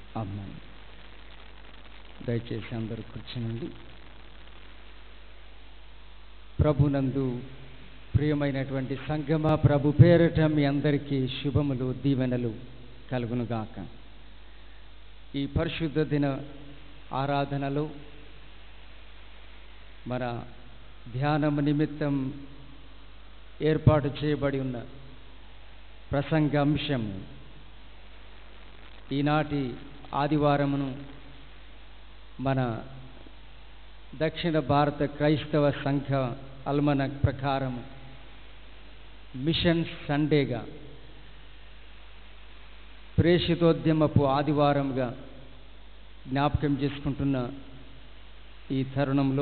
అమ్మాయి దయచేసి అందరూ కూర్చునండి ప్రభునందు ప్రియమైనటువంటి సంగమ ప్రభు పేరట మీ అందరికీ శుభములు దీవెనలు కలుగునుగాక ఈ పరిశుద్ధ దిన ఆరాధనలో మన ధ్యానము నిమిత్తం ఏర్పాటు చేయబడి ఉన్న ప్రసంగ అంశం ఈనాటి ఆదివారమును మన దక్షిణ భారత క్రైస్తవ సంఘ అల్మనక్ ప్రకారం మిషన్ సండేగా ప్రేషితోద్యమపు ఆదివారంగా జ్ఞాపకం చేసుకుంటున్న ఈ తరుణంలో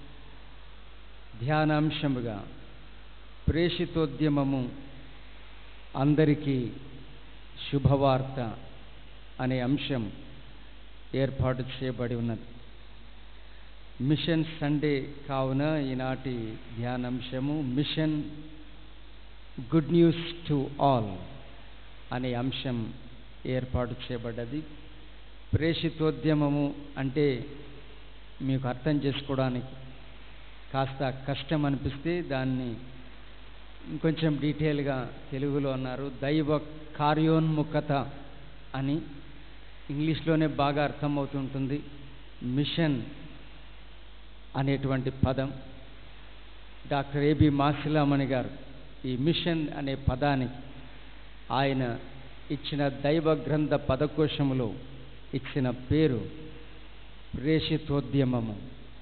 ధ్యానాంశముగా ప్రేషితోద్యమము అందరికీ శుభవార్త అనే అంశం ఏర్పాటు చేయబడి ఉన్నది మిషన్ సండే కావున ఈనాటి ధ్యానాంశము mission good news to all అనే అంశం ఏర్పాటు చేయబడ్డది ప్రేషితోద్యమము అంటే మీకు అర్థం చేసుకోవడానికి కాస్త కష్టం అనిపిస్తే దాన్ని ఇంకొంచెం డీటెయిల్గా తెలుగులో అన్నారు దైవ కార్యోన్ముఖత అని ఇంగ్లీష్లోనే బాగా అర్థమవుతుంటుంది మిషన్ అనేటువంటి పదం డాక్టర్ ఏబి మాసిలామణి గారు ఈ మిషన్ అనే పదానికి ఆయన ఇచ్చిన దైవ గ్రంథ పదకోశములో ఇచ్చిన పేరు ప్రేషితోద్యమము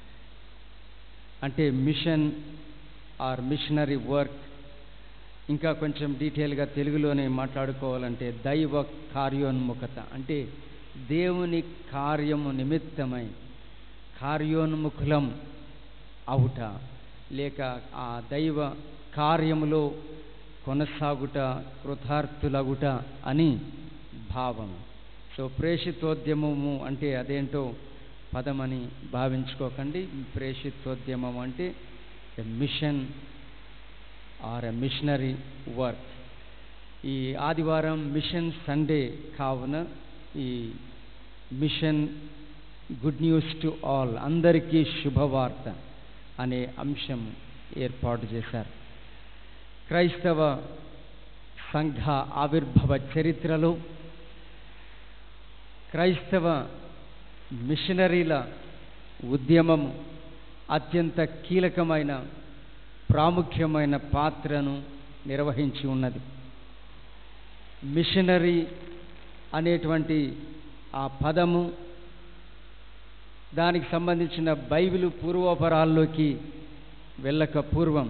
అంటే మిషన్ ఆర్ మిషనరీ వర్క్ ఇంకా కొంచెం డీటెయిల్గా తెలుగులోనే మాట్లాడుకోవాలంటే దైవ కార్యోన్ముఖత అంటే దేవుని కార్యము నిమిత్తమై కార్యోన్ముఖులం అవుట లేక ఆ దైవ కార్యములో కొనసాగుట కృతార్థులగుట అని భావం సో ప్రేషితోద్యమము అంటే అదేంటో పదమని భావించుకోకండి ప్రేషితోద్యమం అంటే mission or a missionary work ఈ ఆదివారం మిషన్ సండే కావున ఈ mission good news to all అందరికీ శుభవార్త అనే అంశం ఏర్పాటు చేశారు క్రైస్తవ సంఘ ఆవిర్భవ చరిత్రలో క్రైస్తవ మిషనరీల ఉద్యమము అత్యంత కీలకమైన ప్రాముఖ్యమైన పాత్రను నిర్వహించి ఉన్నది మిషనరీ అనేటువంటి ఆ పదము దానికి సంబంధించిన బైబిల్ పూర్వోపరాల్లోకి వెళ్ళక పూర్వం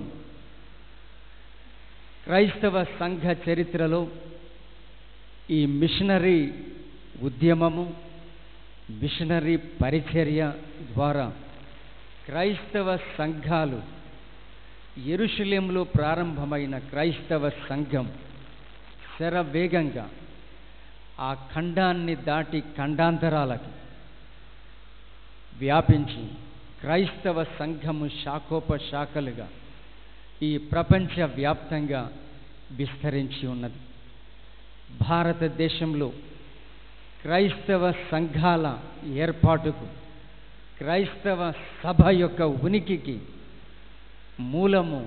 క్రైస్తవ సంఘ చరిత్రలో ఈ మిషనరీ ఉద్యమము మిషనరీ పరిచర్య ద్వారా క్రైస్తవ సంఘాలు ఎరుషలేంలో ప్రారంభమైన క్రైస్తవ సంఘం శరవేగంగా ఆ ఖండాన్ని దాటి ఖండాంతరాలకు వ్యాపించి క్రైస్తవ సంఘము శాఖోపశాఖలుగా ఈ ప్రపంచ వ్యాప్తంగా విస్తరించి ఉన్నది భారతదేశంలో క్రైస్తవ సంఘాల ఏర్పాటుకు క్రైస్తవ సభ యొక్క ఉనికికి మూలము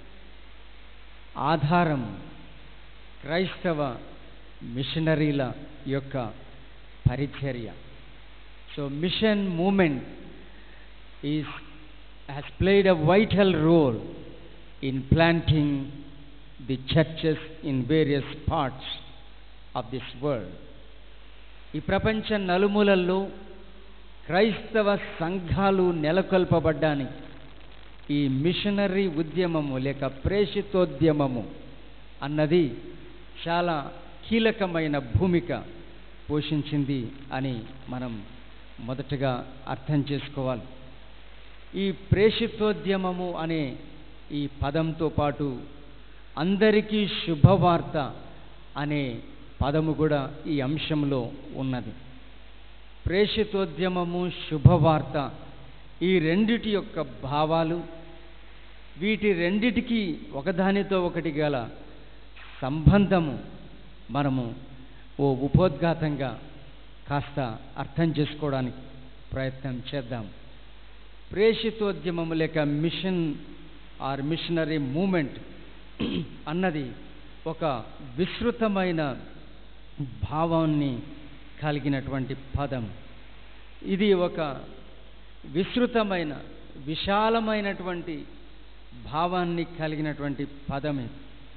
ఆధారము క్రైస్తవ మిషనరీల యొక్క పరిచర్య so mission movement is has played a vital role in planting the churches in various parts of this world ఈ ప్రపంచ నలుమూలల్లో క్రైస్తవ సంఘాలు నెలకొల్పబడ్డానికి ఈ మిషనరీ ఉద్యమము లేక ప్రేషితోద్యమము అన్నది చాలా కీలకమైన భూమిక పోషించింది అని మనం మొదటగా అర్థం చేసుకోవాలి ఈ ప్రేషితోద్యమము అనే ఈ పదంతో పాటు అందరికీ శుభవార్త అనే పదము కూడా ఈ అంశంలో ఉన్నది ప్రేషితోద్యమము శుభవార్త ఈ రెండిటి యొక్క భావాలు వీటి రెండిటికి ఒకదానితో ఒకటి గల సంబంధము మనము ఓ ఉపోద్ఘాతంగా కాస్త అర్థం చేసుకోవడానికి ప్రయత్నం చేద్దాం ప్రేషితోద్యమము లేక మిషన్ ఆర్ మిషనరీ మూమెంట్ అన్నది ఒక విస్తృతమైన భావాన్ని కలిగినటువంటి పదం ఇది ఒక విస్తృతమైన విశాలమైనటువంటి భావాన్ని కలిగినటువంటి పదమే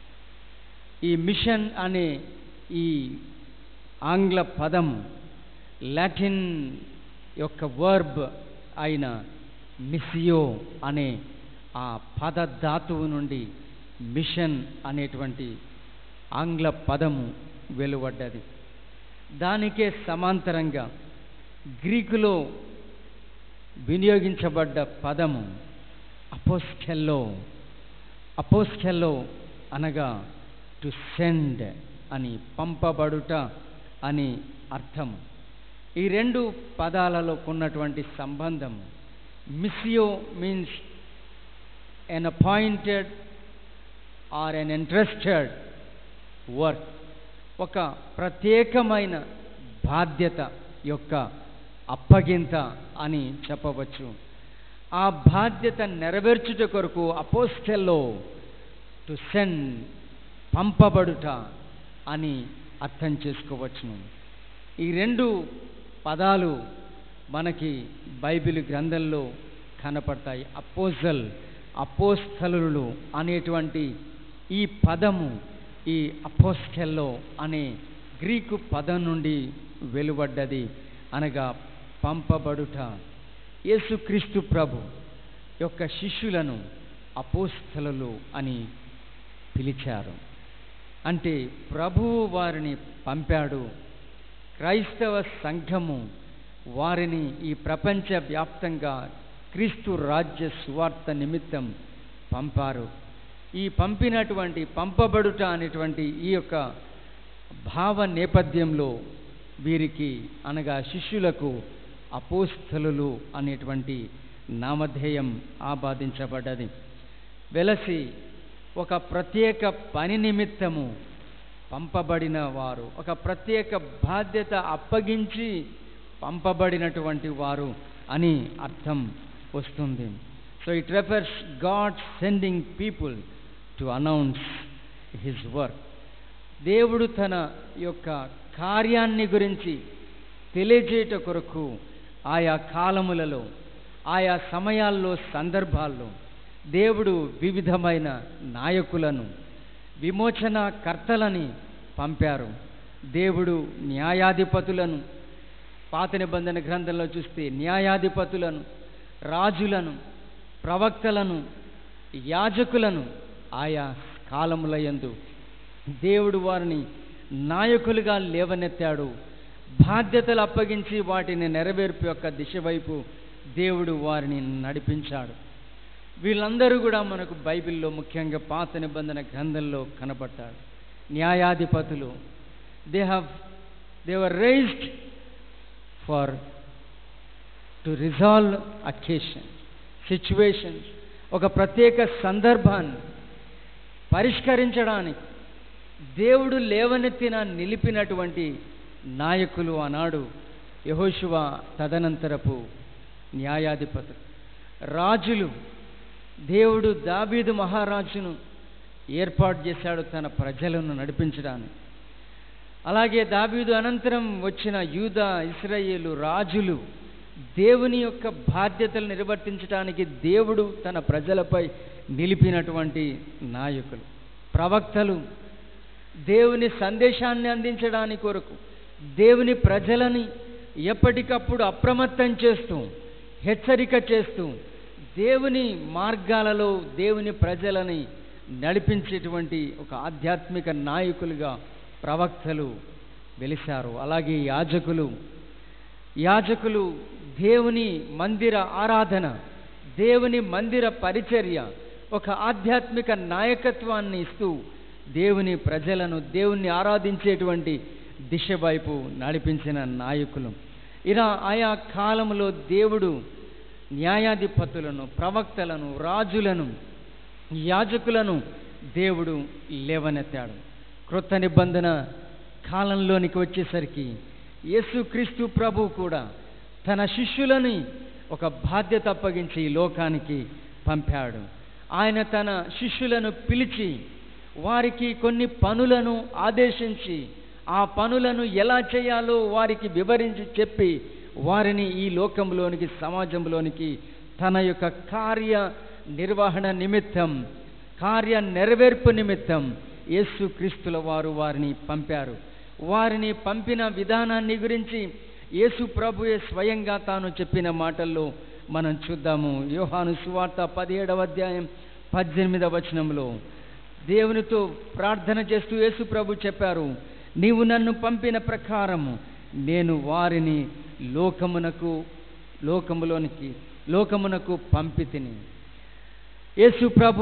ఈ మిషన్ అనే ఈ ఆంగ్ల పదము లాటిన్ యొక్క వర్బ్ అయిన మిసియో అనే ఆ పద ధాతువు నుండి మిషన్ అనేటువంటి ఆంగ్ల పదము వెలువడ్డది దానికే సమాంతరంగా గ్రీకులో వినియోగించబడ్డ పదము అపోస్కెల్లో అపోస్కెల్లో అనగా టు సెండ్ అని పంపబడుట అని అర్థం ఈ రెండు పదాలలో ఉన్నటువంటి సంబంధం మిసియో means an appointed or an interested work ఒక ప్రత్యేకమైన బాధ్యత యొక్క అప్పగింత అని చెప్పవచ్చు ఆ బాధ్యత నెరవేర్చుట కొరకు అపోస్టెల్లో టు సెండ్ పంపబడుట అని అర్థం చేసుకోవచ్చును ఈ రెండు పదాలు మనకి బైబిల్ గ్రంథంలో కనపడతాయి అపోజల్ అపోస్థలులు అనేటువంటి ఈ పదము ఈ అపోస్కెల్లో అనే గ్రీకు పదం నుండి వెలువడ్డది అనగా పంపబడుట యేసుక్రీస్తు ప్రభు యొక్క శిష్యులను అపోస్థలులు అని పిలిచారు అంటే ప్రభువు వారిని పంపాడు క్రైస్తవ సంఘము వారిని ఈ ప్రపంచ వ్యాప్తంగా క్రీస్తు రాజ్య సువార్త నిమిత్తం పంపారు ఈ పంపినటువంటి పంపబడుట అనేటువంటి ఈ యొక్క భావ నేపథ్యంలో వీరికి అనగా శిష్యులకు అపోస్థలులు అనేటువంటి నామధేయం ఆపాదించబడ్డది వెలసి ఒక ప్రత్యేక పని నిమిత్తము పంపబడిన వారు ఒక ప్రత్యేక బాధ్యత అప్పగించి పంపబడినటువంటి వారు అని అర్థం వస్తుంది so it refers God sending people to announce his work దేవుడు తన యొక్క కార్యాన్ని గురించి తెలియజేయట కొరకు ఆయా కాలములలో ఆయా సమయాల్లో సందర్భాల్లో దేవుడు వివిధమైన నాయకులను విమోచన కర్తలని పంపారు దేవుడు న్యాయాధిపతులను పాత నిబంధన గ్రంథంలో చూస్తే న్యాయాధిపతులను రాజులను ప్రవక్తలను యాజకులను ఆయా కాలములయందు దేవుడు వారిని నాయకులుగా లేవనెత్తాడు బాధ్యతలు అప్పగించి వాటిని నెరవేర్పు యొక్క దిశ వైపు దేవుడు వారిని నడిపించాడు వీళ్ళందరూ కూడా మనకు బైబిల్లో ముఖ్యంగా పాత నిబంధన గ్రంథంలో కనబడ్డారు న్యాయాధిపతులు they have they were raised for to resolve occasion situations ఒక ప్రత్యేక సందర్భాన్ని పరిష్కరించడానికి దేవుడు లేవనెత్తిన నిలిపినటువంటి నాయకులు ఆనాడు యహోశువ తదనంతరపు న్యాయాధిపతులు రాజులు దేవుడు దాబీదు మహారాజును ఏర్పాటు చేశాడు తన ప్రజలను నడిపించడానికి అలాగే దాబీదు అనంతరం వచ్చిన యూద ఇస్రాయేలు రాజులు దేవుని యొక్క బాధ్యతలు నిర్వర్తించడానికి దేవుడు తన ప్రజలపై నిలిపినటువంటి నాయకులు ప్రవక్తలు దేవుని సందేశాన్ని అందించడానికి కొరకు దేవుని ప్రజలని ఎప్పటికప్పుడు అప్రమత్తం చేస్తూ హెచ్చరిక చేస్తూ దేవుని మార్గాలలో దేవుని ప్రజలని నడిపించేటువంటి ఒక ఆధ్యాత్మిక నాయకులుగా ప్రవక్తలు వెలిశారు అలాగే యాజకులు యాజకులు దేవుని మందిర ఆరాధన దేవుని మందిర పరిచర్య ఒక ఆధ్యాత్మిక నాయకత్వాన్ని ఇస్తూ దేవుని ప్రజలను దేవుణ్ణి ఆరాధించేటువంటి దిశ వైపు నడిపించిన నాయకులు ఇలా ఆయా కాలంలో దేవుడు న్యాయాధిపతులను ప్రవక్తలను రాజులను యాజకులను దేవుడు లేవనెత్తాడు క్రొత్త నిబంధన కాలంలోనికి వచ్చేసరికి యేసుక్రీస్తు ప్రభు కూడా తన శిష్యులని ఒక బాధ్యత అప్పగించి ఈ లోకానికి పంపాడు ఆయన తన శిష్యులను పిలిచి వారికి కొన్ని పనులను ఆదేశించి ఆ పనులను ఎలా చేయాలో వారికి వివరించి చెప్పి వారిని ఈ లోకంలోనికి సమాజంలోనికి తన యొక్క కార్య నిర్వహణ నిమిత్తం కార్య నెరవేర్పు నిమిత్తం యేసుక్రీస్తుల వారు వారిని పంపారు వారిని పంపిన విధానాన్ని గురించి యేసు ప్రభుయే స్వయంగా తాను చెప్పిన మాటల్లో మనం చూద్దాము యోహాను సువార్త పదిహేడవ అధ్యాయం పద్దెనిమిదవ వచనంలో దేవునితో ప్రార్థన చేస్తూ యేసు ప్రభు చెప్పారు నీవు నన్ను పంపిన ప్రకారము నేను వారిని లోకమునకు లోకములోనికి లోకమునకు పంపితిని యేసు ప్రభు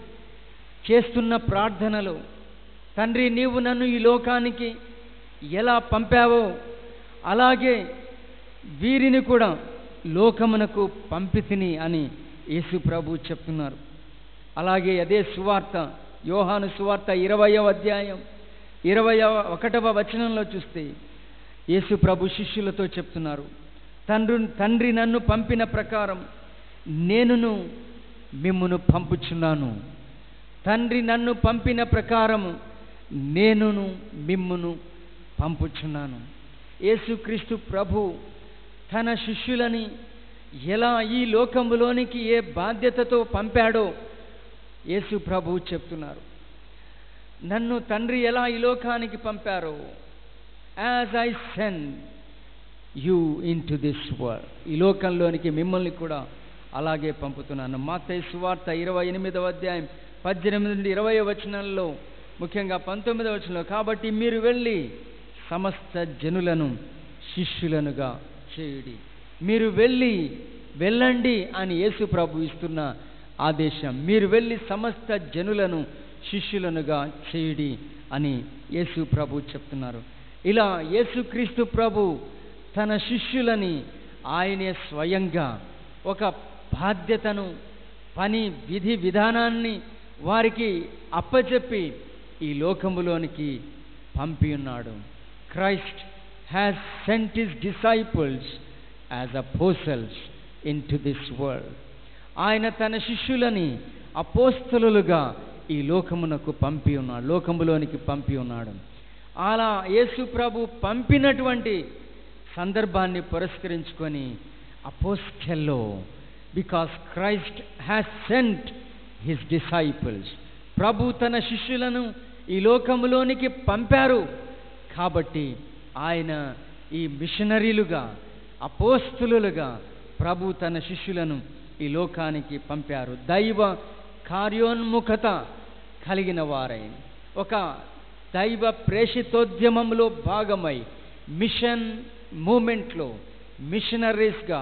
చేస్తున్న ప్రార్థనలు తండ్రి నీవు నన్ను ఈ లోకానికి ఎలా పంపావో అలాగే వీరిని కూడా లోకమునకు పంపితిని అని యేసు ప్రభు చెప్తున్నారు అలాగే అదే సువార్త యోహాను సువార్త ఇరవయవ అధ్యాయం ఇరవయవ ఒకటవ వచనంలో చూస్తే యేసు ప్రభు శిష్యులతో చెప్తున్నారు తండ్రి తండ్రి నన్ను పంపిన ప్రకారం నేనును మిమ్మును పంపుచున్నాను తండ్రి నన్ను పంపిన ప్రకారము నేనును మిమ్మును పంపుచున్నాను యేసుక్రీస్తు ప్రభు తన శిష్యులని ఎలా ఈ లోకములోనికి ఏ బాధ్యతతో పంపాడో యేసు ప్రభు చెప్తున్నారు నన్ను తండ్రి ఎలా ఈ లోకానికి పంపారో as I send you into this world ఈ లోకంలోనికి మిమ్మల్ని కూడా అలాగే పంపుతున్నాను మాతయ్య సువార్త ఇరవై ఎనిమిదవ అధ్యాయం పద్దెనిమిది నుండి ఇరవై వచనంలో ముఖ్యంగా పంతొమ్మిదవ వచనంలో కాబట్టి మీరు వెళ్ళి సమస్త జనులను శిష్యులనుగా చేయుడి మీరు వెళ్ళి వెళ్ళండి అని యేసు ప్రభు ఇస్తున్న ఆదేశం మీరు వెళ్ళి సమస్త జనులను శిష్యులనుగా చేయుడి అని యేసు ప్రభు చెప్తున్నారు ఇలా యేసుక్రీస్తు ప్రభు తన శిష్యులని ఆయనే స్వయంగా ఒక బాధ్యతను పని విధి విధానాన్ని వారికి అప్పచెప్పి ఈ లోకములోనికి పంపి ఉన్నాడు Christ has sent his disciples as apostles into this world ఆయన తన శిష్యులని అపోస్తలులుగా ఈ లోకమునకు పంపి ఉన్నాడు లోకములోనికి పంపి ఉన్నాడు అలా యేసు ప్రభు పంపినటువంటి సందర్భాన్ని పురస్కరించుకొని అపోస్టెల్లో because Christ has sent his disciples ప్రభు తన శిష్యులను ఈ లోకములోనికి పంపారు కాబట్టి ఆయన ఈ మిషనరీలుగా అపోస్తులుగా ప్రభు తన శిష్యులను ఈ లోకానికి పంపారు దైవ కార్యోన్ముఖత కలిగిన వారై ఒక దైవ ప్రేషితోద్యమంలో భాగమై మిషన్ మూమెంట్లో మిషనరీస్గా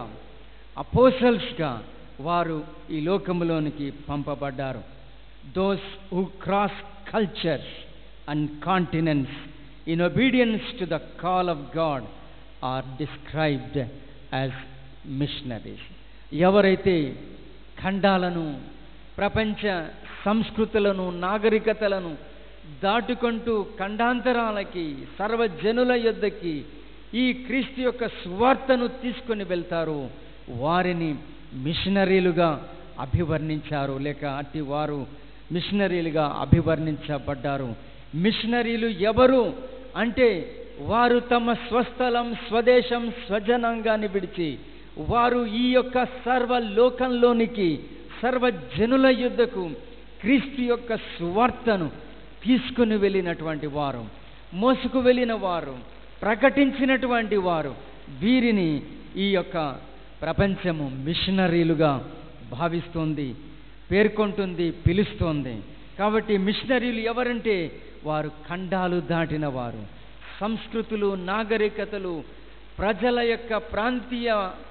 అపోసల్స్గా వారు ఈ లోకంలోనికి పంపబడ్డారు those who cross cultures and continents in obedience to the call of God are described as missionaries ఎవరైతే ఖండాలను ప్రపంచ సంస్కృతులను నాగరికతలను దాటుకుంటూ ఖండాంతరాలకి సర్వజనుల యొద్దకి ఈ క్రీస్తు యొక్క సువార్తను తీసుకొని వెళ్తారు వారిని మిషనరీలుగా అభివర్ణించారు లేక అట్టి వారు మిషనరీలుగా అభివర్ణించబడ్డారు మిషనరీలు ఎవరు అంటే వారు తమ స్వస్థలం స్వదేశం స్వజనాంగాన్ని విడిచి వారు ఈ యొక్క సర్వలోకంలోనికి సర్వజనుల యుద్ధకు క్రీస్తు యొక్క సువార్తను తీసుకుని వెళ్ళినటువంటి వారు మోసుకు వెళ్ళిన వారు ప్రకటించినటువంటి వారు వీరిని ఈ యొక్క ప్రపంచము మిషనరీలుగా భావిస్తోంది పేర్కొంటుంది పిలుస్తోంది కాబట్టి మిషనరీలు ఎవరంటే వారు ఖండాలు దాటిన వారు సంస్కృతులు నాగరికతలు ప్రజల యొక్క ప్రాంతీయ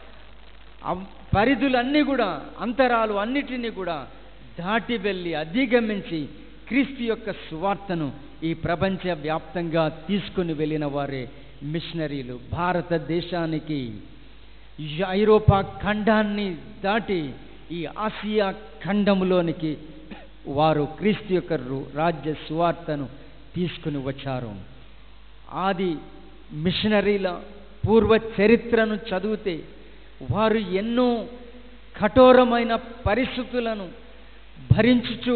అవ్- పరిధులన్నీ కూడా అంతరాలు అన్నిటినీ కూడా దాటి వెళ్ళి అధిగమించి క్రీస్తు యొక్క సువార్తను ఈ ప్రపంచ వ్యాప్తంగా తీసుకుని వెళ్ళిన వారే మిషనరీలు భారతదేశానికి ఈ ఐరోపా ఖండాన్ని దాటి ఈ ఆసియా ఖండములోనికి వారు క్రీస్తు యొక్క రు- రాజ్య సువార్తను తీసుకుని వచ్చారు ఆది మిషనరీల పూర్వ చరిత్రను చదివితే వారు ఎన్నో కఠోరమైన పరిస్థితులను భరించుచు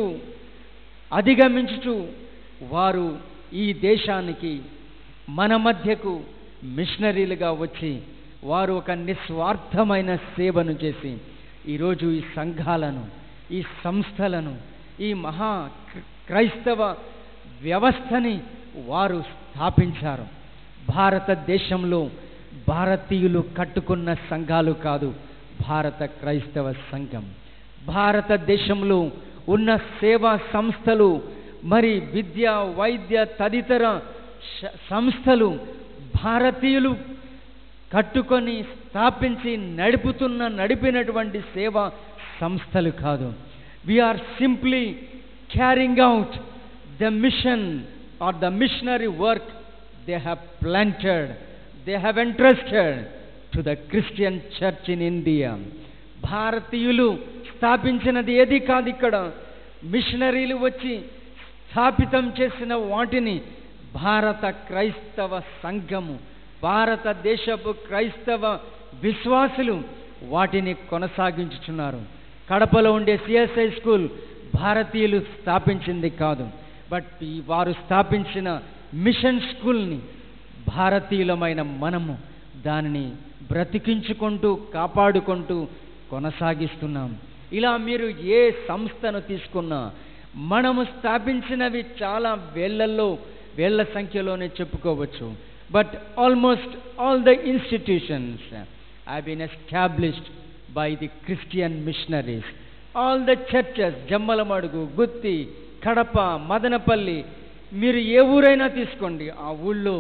అధిగమించుచు వారు ఈ దేశానికి మన మధ్యకు మిషనరీలుగా వచ్చి వారు ఒక నిస్వార్థమైన సేవను చేసి ఈరోజు ఈ సంఘాలను ఈ సంస్థలను ఈ మహా క్ర- క్రైస్తవ వ్యవస్థని వారు స్థాపించారు భారతదేశంలో భారతీయులు కట్టుకున్న సంఘాలు కాదు భారత క్రైస్తవ సంఘం భారతదేశంలో ఉన్న సేవా సంస్థలు మరి విద్య వైద్య తదితర శ- సంస్థలు భారతీయులు కట్టుకొని స్థాపించి నడుపుతున్న నడిపినటువంటి సేవా సంస్థలు కాదు we are simply carrying out the mission or the missionary work they have planted they have entrusted to the Christian church in India భారతీయులు స్థాపించినది ఏది కాదు ఇక్కడ మిషనరీలు వచ్చి స్థాపితం చేసిన వాటిని భారత క్రైస్తవ సంఘము భారతదేశపు క్రైస్తవ విశ్వాసులు వాటిని కొనసాగించుచున్నారు కడపలో ఉండే సిఎస్ఐ స్కూల్ భారతీయులు స్థాపించింది కాదు బట్ ఈ వారు స్థాపించిన మిషన్ స్కూల్ని భారతీయులమైన మనము దానిని బ్రతికించుకుంటూ కాపాడుకుంటూ కొనసాగిస్తున్నాం ఇలా మీరు ఏ సంస్థను తీసుకున్నా మనము స్థాపించినవి చాలా వేళ్లలో వేళ్ల సంఖ్యలోనే చెప్పుకోవచ్చు but almost all the institutions I been established by the Christian missionaries all the churches Jammalamadugu Gooty Kadapa Madanapalle మీరు ఏ ఊరైనా తీసుకోండి ఆ ఊళ్ళో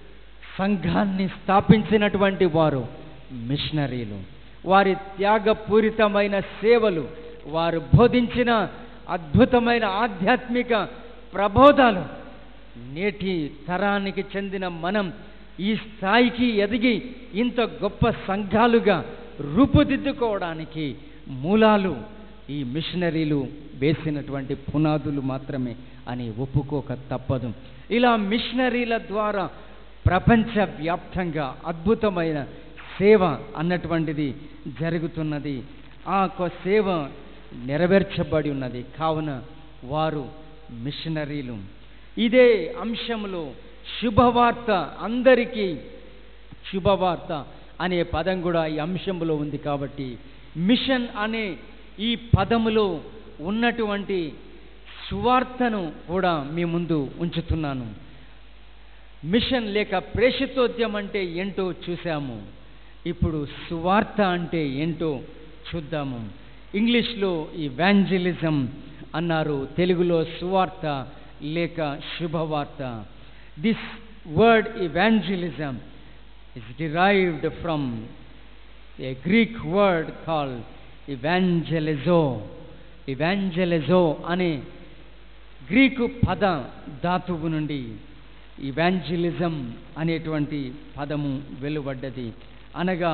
సంఘాన్ని స్థాపించినటువంటి వారు మిషనరీలు వారి త్యాగపూరితమైన సేవలు వారు బోధించిన అద్భుతమైన ఆధ్యాత్మిక ప్రబోధాలు నేటి తరానికి చెందిన మనం ఈ స్థాయికి ఎదిగి ఇంత గొప్ప సంఘాలుగా రూపుదిద్దుకోవడానికి మూలాలు ఈ మిషనరీలు వేసినటువంటి పునాదులు మాత్రమే అని ఒప్పుకోక తప్పదు ఇలా మిషనరీల ద్వారా ప్రపంచవ్యాప్తంగా అద్భుతమైన సేవ అన్నటువంటిది జరుగుతున్నది ఆ యొక్క సేవ నెరవేర్చబడి ఉన్నది కావున వారు మిషనరీలు ఇదే అంశంలో శుభవార్త అందరికీ శుభవార్త అనే పదం కూడా ఈ అంశంలో ఉంది కాబట్టి మిషన్ అనే ఈ పదములో ఉన్నటువంటి సువార్తను కూడా మీ ముందు ఉంచుతున్నాను మిషన్ లేక ప్రేషితోద్యం అంటే ఏంటో చూసాము ఇప్పుడు సువార్త అంటే ఏంటో చూద్దాము ఇంగ్లీష్లో ఈ వ్యాంజలిజం అన్నారు తెలుగులో సువార్త లేక శుభవార్త this word evangelism is derived from a Greek word call ఇవాంజలిజో ఇవాంజలిజో అనే గ్రీకు పద ధాతువు నుండి ఇవాంజలిజం అనేటువంటి పదము వెలువడ్డది అనగా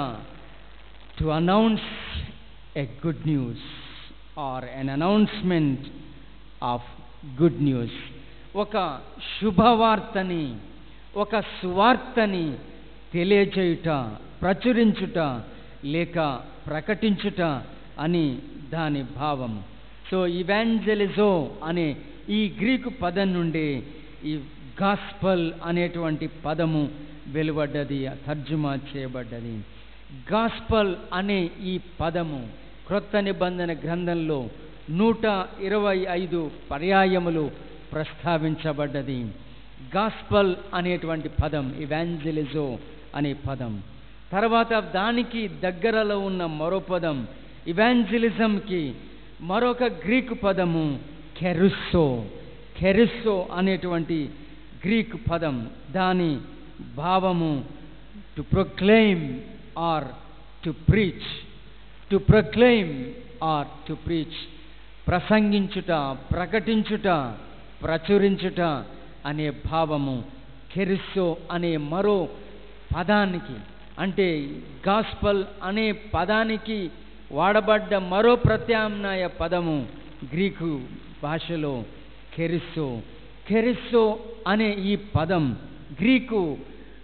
to announce a good news or an announcement of good news ఒక శుభవార్తని ఒక సువార్తని తెలియచేయుట ప్రచురించుట లేక ప్రకటించుట అని దాని భావం సో ఇవాంజలిజో అనే ఈ గ్రీకు పదం నుండి ఈ గాస్పల్ అనేటువంటి పదము వెలువడ్డది తర్జుమా చేయబడ్డది గాస్పల్ అనే ఈ పదము క్రొత్త నిబంధన గ్రంథంలో నూట ఇరవై ఐదు పర్యాయములు ప్రస్తావించబడ్డది గాస్పల్ అనేటువంటి పదం ఇవాంజలిజో అనే పదం తర్వాత దానికి దగ్గరలో ఉన్న మరో పదం ఇవాంజలిజంకి మరొక గ్రీకు పదము కెరుస్సో కెరుస్సో అనేటువంటి గ్రీక్ పదం దాని భావము to proclaim or to preach to proclaim or to preach ప్రసంగించుట ప్రకటించుట ప్రచురించుట అనే భావము కెరిస్సో అనే మరో పదానికి అంటే గాస్పల్ అనే పదానికి వాడబడ్డ మరో ప్రత్యామ్నాయ పదము గ్రీకు భాషలో కెరిస్సో కెరిస్సో అనే ఈ పదం గ్రీకు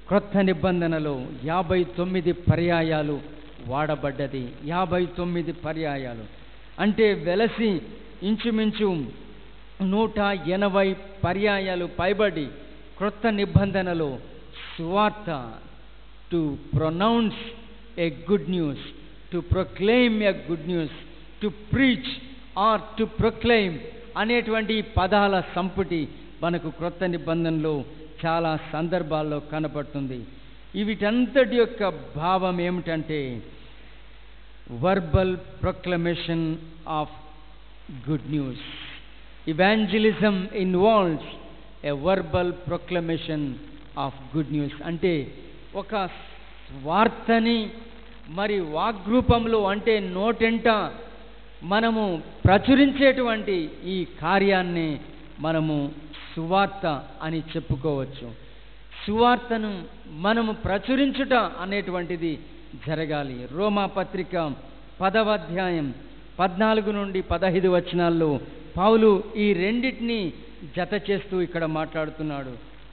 క్రొత్త నిబంధనలో యాభై తొమ్మిది పర్యాయాలు వాడబడ్డది యాభై తొమ్మిది పర్యాయాలు అంటే వెలసి ఇంచుమించు నూట ఎనభై పర్యాయాలు పైబడి క్రొత్త నిబంధనలో సువార్త to pronounce a good news to proclaim a good news to preach or to proclaim అనేటువంటి ఈ పదాల సంపుటి మనకు క్రొత్త నిబంధనలో చాలా సందర్భాల్లో కనపడుతుంది ఈ వీటంతటి యొక్క భావం ఏమిటంటే verbal proclamation of good news evangelism involves a verbal proclamation of good news అంటే ఒక వార్తని మరి వాగ్రూపంలో అంటే నోటెంట మనము ప్రచురించేటువంటి ఈ కార్యాన్ని మనము సువార్త అని చెప్పుకోవచ్చు సువార్తను మనము ప్రచురించుట అనేటువంటిది జరగాలి రోమా పత్రిక పదవ అధ్యాయం పద్నాలుగు నుండి పదహైదు వచనాల్లో పౌలు ఈ రెండింటిని జత చేస్తూ ఇక్కడ మాట్లాడుతున్నాడు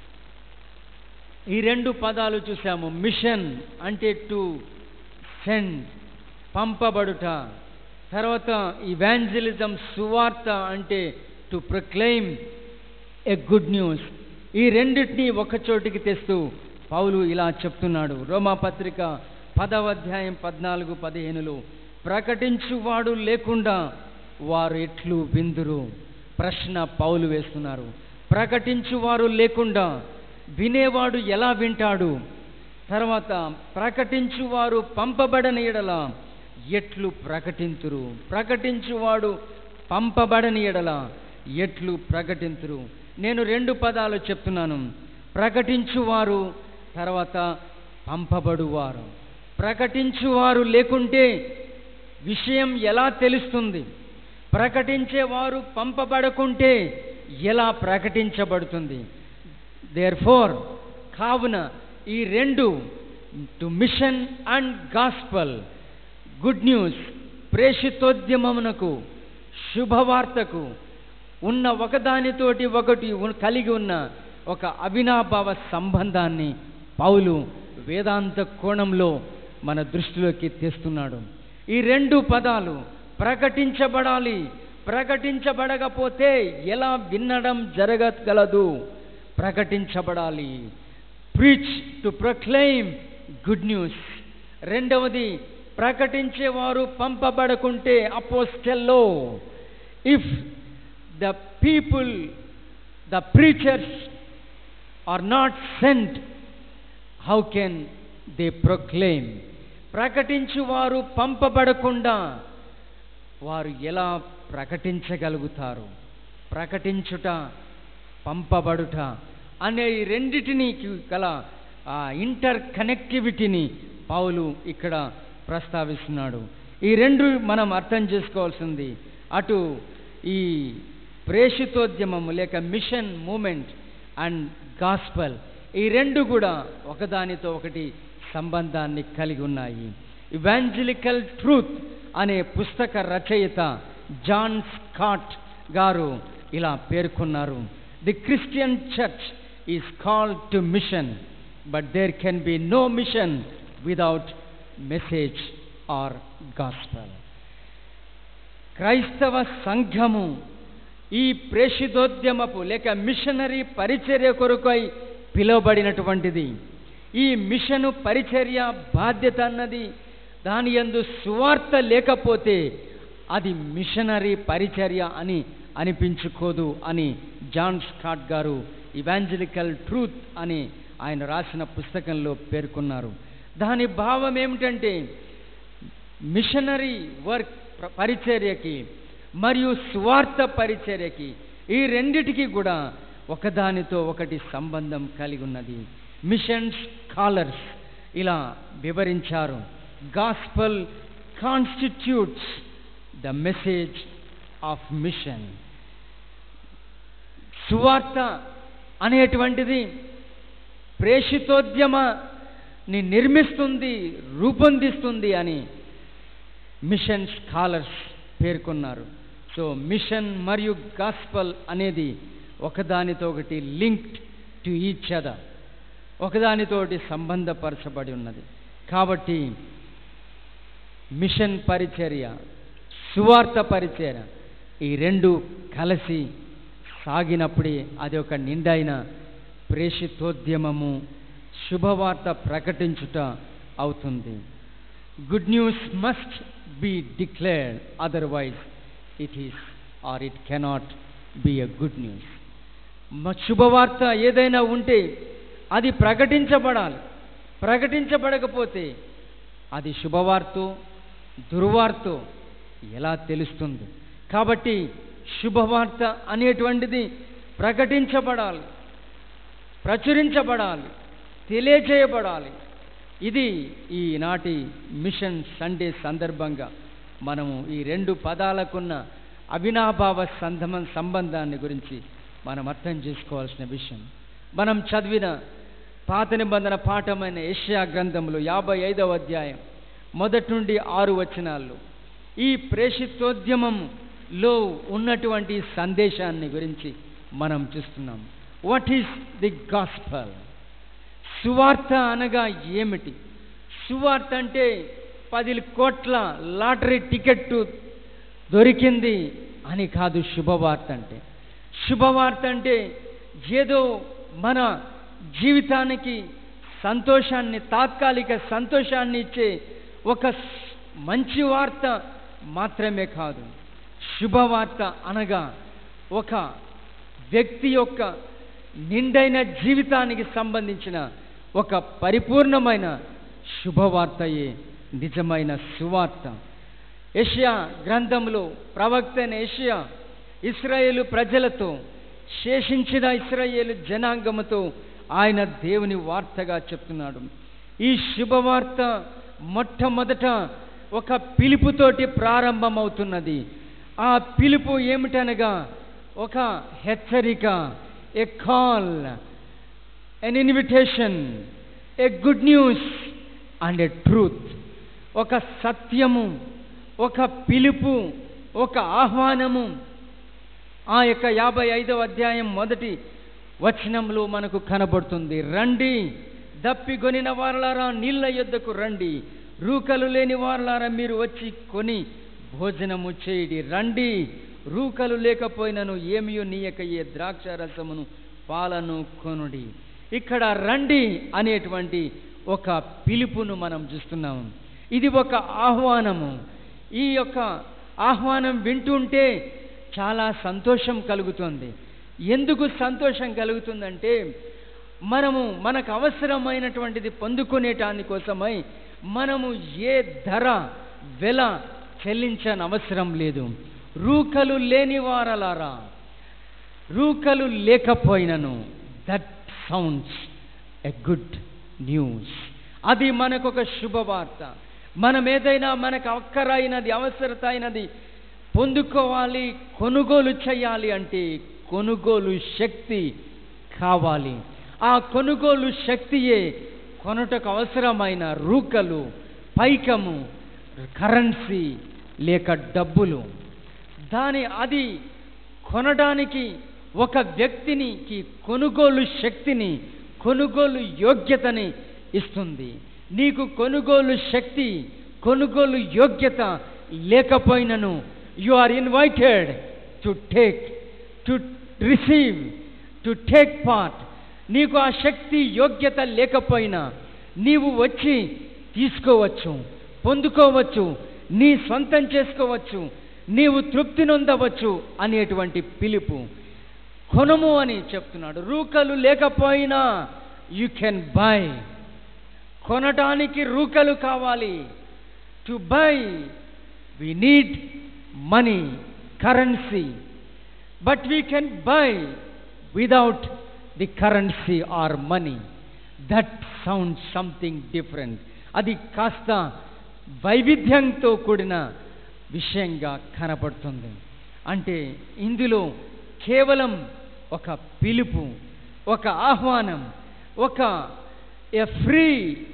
ఈ రెండు పదాలు చూసాము మిషన్ అంటే టు సెండ్ పంపబడుట తర్వాత ఇవాంజలిజం సువార్త అంటే to proclaim a good news ఈ రెండింటినీ ఒకచోటికి తెస్తూ పౌలు ఇలా చెప్తున్నాడు రోమాపత్రిక పదవ అధ్యాయం పద్నాలుగు పదిహేనులో ప్రకటించువాడు లేకుండా వారు ఎట్లు విందురు ప్రశ్న పౌలు వేస్తున్నారు ప్రకటించువారు లేకుండా వినేవాడు ఎలా వింటాడు తర్వాత ప్రకటించువారు పంపబడని ఎడల ఎట్లు ప్రకటింతురు ప్రకటించువాడు పంపబడని ఎడల ఎట్లు ప్రకటింతురు నేను రెండు పదాలు చెప్తున్నాను ప్రకటించువారు తర్వాత పంపబడువారు ప్రకటించువారు లేకుంటే విషయం ఎలా తెలుస్తుంది ప్రకటించేవారు పంపబడకుంటే ఎలా ప్రకటించబడుతుంది దేర్ ఫోర్ కావున ఈ రెండు to mission and gospel good news ప్రేషితోద్యమమునకు శుభవార్తకు ఉన్న ఒకదానితోటి ఒకటి ఉన్- కలిగి ఉన్న ఒక అవినాభావ సంబంధాన్ని పౌలు వేదాంత కోణంలో మన దృష్టిలోకి తెస్తున్నాడు ఈ రెండు పదాలు ప్రకటించబడాలి ప్రకటించబడకపోతే ఎలా వినడం జరగగలదు ప్రకటించబడాలి preach to proclaim good news రెండవది ప్రకటించేవారు పంపబడకుంటే అపోస్టెల్లో if the people the preachers are not sent how can they proclaim ప్రకటించువారు పంపబడకుండా వారు ఎలా ప్రకటించగలుగుతారు ప్రకటించుట పంపబడుట అనే ఈ రెండిటిని గల ఆ ఇంటర్ కనెక్టివిటీని పౌలు ఇక్కడ ప్రస్తావిస్తున్నాడు ఈ రెండు మనం అర్థం చేసుకోవాల్సింది అటు ఈ ప్రేషితోద్యమము లేక మిషన్ మూమెంట్ అండ్ గాస్పల్ ఈ రెండు కూడా ఒకదానితో ఒకటి సంబంధాన్ని కలిగి ఉన్నాయి ఇవాంజలికల్ ట్రూత్ అనే పుస్తక రచయిత జాన్ స్కాట్ గారు ఇలా పేర్కొన్నారు the Christian church is called to mission but there can be no mission without message or gospel క్రైస్తవ సంఘము ఈ ప్రేషితోద్యమపు లేక మిషనరీ పరిచర్య కొరకై పిలువబడినటువంటిది ఈ మిషను పరిచర్య బాధ్యత అన్నది దాని యందు సువార్త లేకపోతే అది మిషనరీ పరిచర్య అని అనిపించుకోదు అని జాన్ స్కాట్ గారు ఇవాంజలికల్ ట్రూత్ అని ఆయన రాసిన పుస్తకంలో పేర్కొన్నారు దాని భావం ఏమిటంటే మిషనరీ వర్క్ ప్ర- పరిచర్యకి మరియు స్వార్థ పరిచర్యకి ఈ రెండిటికి కూడా ఒకదానితో ఒకటి సంబంధం కలిగి ఉన్నది మిషన్ స్కాలర్స్ ఇలా వివరించారు gospel constitutes the message of mission సువార్త అనేటువంటిది ప్రేషితోద్యమని నిర్మిస్తుంది రూపొందిస్తుంది అని మిషన్ స్కాలర్స్ పేర్కొన్నారు సో మిషన్ మరియు గాస్పల్ అనేది ఒకదానితో ఒకటి లింక్డ్ టు ఈచ్ అదర్ ఒకదానితోటి సంబంధపరచబడి ఉన్నది కాబట్టి మిషన్ పరిచర్య సువార్త పరిచర్య ఈ రెండు కలిసి సాగినప్పుడే అది ఒక నిండైన ప్రేషితోద్యమము శుభవార్త ప్రకటించుట అవుతుంది good news must be declared otherwise it is or it cannot be a good news శుభవార్త ఏదైనా ఉంటే అది ప్రకటించబడాలి ప్రకటించబడకపోతే అది శుభవార్తో దుర్వార్తో ఎలా తెలుస్తుంది కాబట్టి శుభవార్త అనేటువంటిది ప్రకటించబడాలి ప్రచురించబడాలి తెలియజేయబడాలి ఇది ఈనాటి మిషన్ సండే సందర్భంగా మనము ఈ రెండు పదాలకున్న అవినాభావ సంధమ సంబంధాన్ని గురించి మనం అర్థం చేసుకోవాల్సిన విషయం మనం చదివిన పాత నిబంధన పాఠమైన ఏషియా గ్రంథంలో యాభై ఐదవ అధ్యాయం మొదటి నుండి ఆరు వచనాల్లో ఈ ప్రేషితోద్యమంలో ఉన్నటువంటి సందేశాన్ని గురించి మనం చూస్తున్నాం వాట్ ఈస్ ది గాస్పల్ సువార్త అనగా ఏమిటి సువార్త అంటే పది కోట్ల లాటరీ టికెట్ దొరికింది అని కాదు శుభవార్త అంటే శుభవార్త అంటే ఏదో మన జీవితానికి సంతోషాన్ని తాత్కాలిక సంతోషాన్ని ఇచ్చే ఒక స్- మంచి వార్త మాత్రమే కాదు శుభవార్త అనగా ఒక వ్యక్తి యొక్క నిండైన జీవితానికి సంబంధించిన ఒక పరిపూర్ణమైన శుభవార్తయే నిజమైన సువార్త యెషయా గ్రంథంలో ప్రవక్త అయిన యెషయా ఇస్రాయేలు ప్రజలతో శేషించిన ఇస్రాయేలు జనాంగముతో ఆయన దేవుని వార్తగా చెప్తున్నాడు ఈ శుభవార్త మొట్టమొదట ఒక పిలుపుతోటి ప్రారంభమవుతున్నది ఆ పిలుపు ఏమిటనగా ఒక హెచ్చరిక a call an invitation a good news and a truth ఒక సత్యము ఒక పిలుపు ఒక ఆహ్వానము ఆ యొక్క యాభై ఐదవ అధ్యాయం మొదటి వచనంలో మనకు కనబడుతుంది రండి దప్పిగొనిన వారలారా నీళ్ళ యొద్దకు రండి రూకలు లేని వారలారా మీరు వచ్చి కొని భోజనము చేయుడి రండి రూకలు లేకపోయినను ఏమియో నీయక ఏ ద్రాక్ష రసమును పాలను కొనుడి ఇక్కడ రండి అనేటువంటి ఒక పిలుపును మనం చూస్తున్నాము ఇది ఒక ఆహ్వానము ఈ యొక్క ఆహ్వానం వింటుంటే చాలా సంతోషం కలుగుతుంది ఎందుకు సంతోషం కలుగుతుందంటే మనము మనకు అవసరమైనటువంటిది పొందుకునేటాని కోసమై మనము ఏ ధర వెల చెల్లించని అవసరం లేదు రూకలు లేని వారలారా రూకలు లేకపోయినను that sounds a good news అది మనకు ఒక శుభవార్త మనం ఏదైనా మనకు అక్కరైనది అవసరత అయినది పొందుకోవాలి కొనుగోలు చేయాలి అంటే కొనుగోలు శక్తి కావాలి ఆ కొనుగోలు శక్తియే కొనుటకు అవసరమైన రూకలు పైకము కరెన్సీ లేక డబ్బులు దాని అది కొనడానికి ఒక వ్యక్తినికి కొనుగోలు శక్తిని కొనుగోలు యోగ్యతని ఇస్తుంది నీకు కొనుగోలు శక్తి కొనుగోలు యోగ్యత లేకపోయినను you are invited to take to receive to take part నీకు ఆ శక్తి యోగ్యత లేకపోయినా నీవు వచ్చి తీసుకోవచ్చు పొందుకోవచ్చు నీ సొంతం చేసుకోవచ్చు నీవు తృప్తి నొందవచ్చు అనేటువంటి పిలుపు కొనము అని చెప్తున్నాడు రూకలు లేకపోయినా యు కెన్ బై కొనటానికి రూకలు కావాలి to buy we need money currency but we can buy without the currency or money that sound something different అది కాస్త వైవిధ్యంతో కూడిన విషయంగా కనపడుతుంది అంటే ఇందులో కేవలం ఒక పిలుపు ఒక ఆహ్వానం ఒక ఎ ఫ్రీ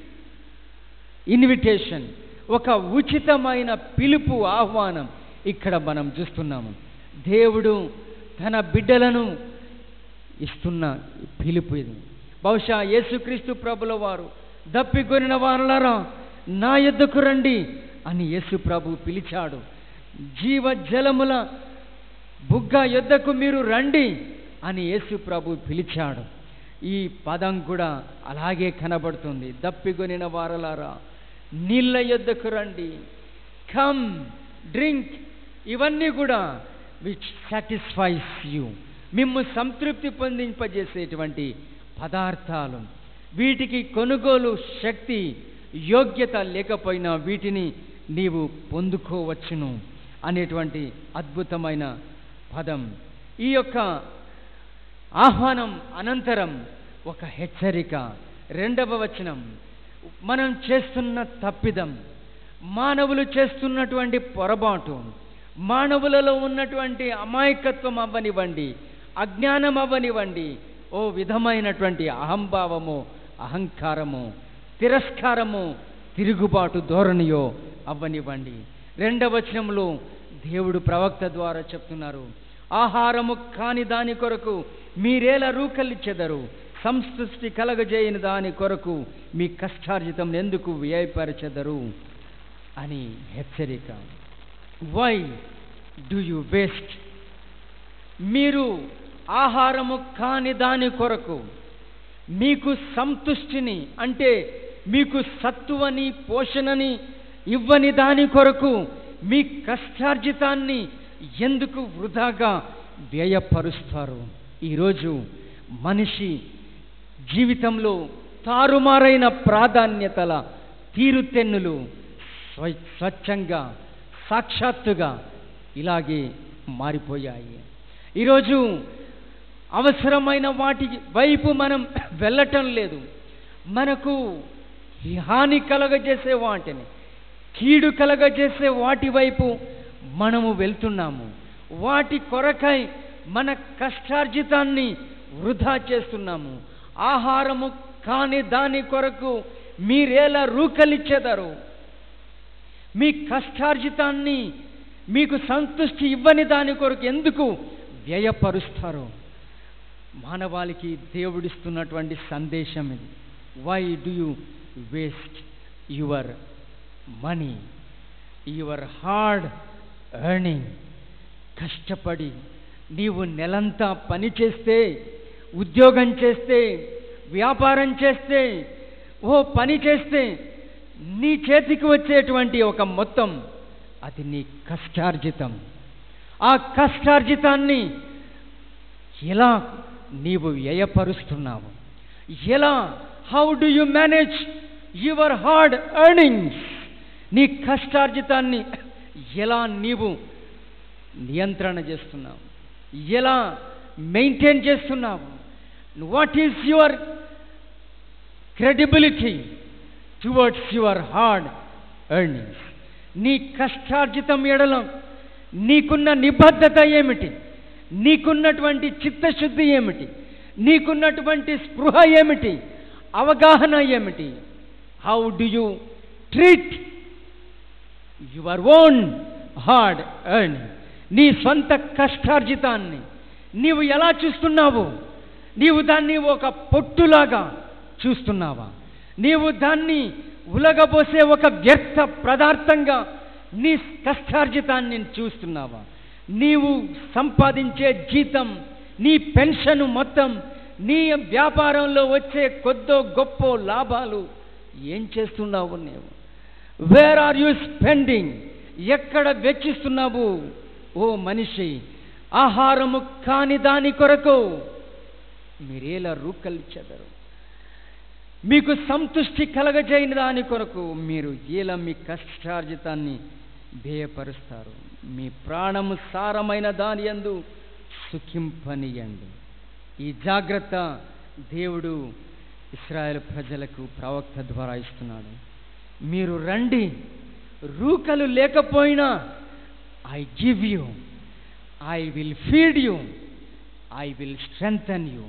ఇన్విటేషన్ ఒక ఉచితమైన పిలుపు ఆహ్వానం ఇక్కడ మనం చూస్తున్నాము దేవుడు తన బిడ్డలను ఇస్తున్న పిలుపు ఇది బహుశా యేసుక్రీస్తు ప్రభుల వారు దప్పికొనిన వారులారా నా యొద్దకు రండి అని యేసు ప్రభు పిలిచాడు జీవ జలముల బుగ్గ యొద్దకు మీరు రండి అని యేసు ప్రభు పిలిచాడు ఈ పదం కూడా అలాగే కనబడుతుంది దప్పికొనిన వారలారా నీళ్ళ యొద్దకు రండి కమ్ డ్రింక్ ఇవన్నీ కూడా విచ్ సాటిస్ఫైస్ యూ మిమ్ము సంతృప్తి పొందింపజేసేటువంటి పదార్థాలు వీటికి కొనుగోలు శక్తి యోగ్యత లేకపోయినా వీటిని నీవు పొందుకోవచ్చును అనేటువంటి అద్భుతమైన పదం ఈ యొక్క ఆహ్వానం అనంతరం ఒక హెచ్చరిక రెండవ వచనం మనం చేస్తున్న తప్పిదం మానవులు చేస్తున్నటువంటి పొరపాటు మానవులలో ఉన్నటువంటి అమాయకత్వం అవ్వనివ్వండి అజ్ఞానం అవ్వనివ్వండి ఓ విధమైనటువంటి అహంభావము అహంకారము తిరస్కారము తిరుగుబాటు ధోరణియో అవ్వనివ్వండి రెండవ వచనంలో దేవుడు ప్రవక్త ద్వారా చెప్తున్నారు ఆహారము కాని దాని కొరకు మీరేలా రూకల్లిచ్చెదరు సంతృష్టి కలగజేయని దాని కొరకు మీ కష్టార్జితం ఎందుకు వ్యయపరచెదరు అని హెచ్చరిక వై డు యు వేస్ట్ మీరు ఆహారము కాని దాని కొరకు మీకు సంతుష్టిని అంటే మీకు సత్తువని పోషణని ఇవ్వని దాని కొరకు మీ కష్టార్జితాన్ని ఎందుకు వృధాగా వ్యయపరుస్తారు ఈరోజు మనిషి జీవితంలో తారుమారైన ప్రాధాన్యతల తీరుతెన్నులు స్వ స్వచ్ఛంగా సాక్షాత్తుగా ఇలాగే మారిపోయాయి ఈరోజు అవసరమైన వాటి వైపు మనం వెళ్ళటం లేదు మనకు ఈ హాని కలగజేసే వాటిని కీడు కలగజేసే వాటి వైపు మనము వెళ్తున్నాము వాటి కొరకై మన కష్టార్జితాన్ని వృధా చేస్తున్నాము ఆహారము కాని దాని కొరకు మీరేలా రూకలిచ్చేదారు మీ కష్టార్జితాన్ని మీకు సంతృష్టి ఇవ్వని దాని కొరకు ఎందుకు వ్యయపరుస్తారు మానవాళికి దేవుడిస్తున్నటువంటి సందేశం ఇది why do you waste your money your hard earning కష్టపడి నీవు నెలంతా పని చేస్తే ఉద్యోగం చేస్తే వ్యాపారం చేస్తే ఓ పని చేస్తే నీ చేతికి వచ్చేటువంటి ఒక మొత్తం అది నీ కష్టార్జితం ఆ కష్టార్జితాన్ని ఎలా నీవు వ్యయపరుస్తున్నావు ఎలా how do you manage your hard earnings నీ కష్టార్జితాన్ని ఎలా నీవు నియంత్రణ చేస్తున్నావు ఎలా మెయింటైన్ చేస్తున్నావు what is your credibility towards your hard earnings నీ కష్టార్జితం ఎడల నీకున్న నిబద్ధత ఏమిటి నీకున్నటువంటి చిత్తశుద్ధి ఏమిటి నీకున్నటువంటి స్పృహ ఏమిటి అవగాహన ఏమిటి how do you treat your own hard earn నీ సొంత కష్టార్జితాన్ని నీవు ఎలా చూస్తున్నావు నీవు దాన్ని ఒక పొట్టులాగా చూస్తున్నావా నీవు దాన్ని ఉలగబోసే ఒక వ్యర్థ పదార్థంగా నీ కష్టార్జితాన్ని చూస్తున్నావా నీవు సంపాదించే జీతం నీ పెన్షన్ మొత్తం నీ వ్యాపారంలో వచ్చే కొద్దో గొప్ప లాభాలు ఏం చేస్తున్నావు నీవు వేర్ ఆర్ యు స్పెండింగ్ ఎక్కడ వెచ్చిస్తున్నావు ఓ మనిషి ఆహారము కాని దాని కొరకు మీరేలా రూకల్చెదరు మీకు సంతృష్టి కలగజేయని దాని కొరకు మీరు ఎలా మీ కష్టార్జితాన్ని వ్యయపరుస్తారు మీ ప్రాణము సారమైన దాని యందు సుఖింపనియండి ఈ జాగ్రత్త దేవుడు ఇస్రాయేల్ ప్రజలకు ప్రవక్త ద్వారా ఇస్తున్నాడు మీరు రండి రూకలు లేకపోయినా I give you I will feed you I will strengthen you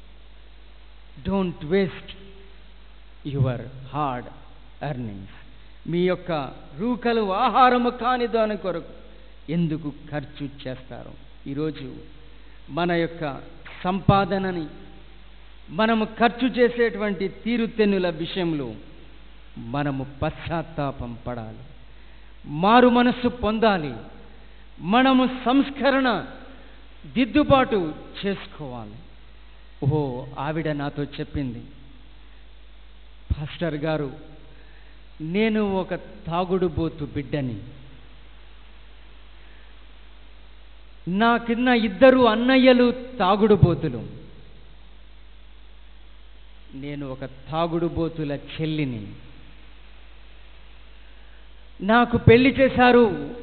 don't waste your hard earnings మీ యొక్క రూకలు ఆహారము కాని దాని కొరకు ఎందుకు ఖర్చు చేస్తారు ఈరోజు మన యొక్క సంపాదనని మనము ఖర్చు చేసేటువంటి తీరుతెన్నుల విషయంలో మనము పశ్చాత్తాపం పడాలి మారు మనస్సు పొందాలి మనము సంస్కరణ దిద్దుబాటు చేసుకోవాలి ఓహో ఆవిడ నాతో చెప్పింది పాస్టర్ గారు నేను ఒక తాగుడుబోతు బిడ్డని నా కింద ఇద్దరు అన్నయ్యలు తాగుడుబోతులు నేను ఒక తాగుడుబోతుల చెల్లిని నాకు పెళ్లి చేశారు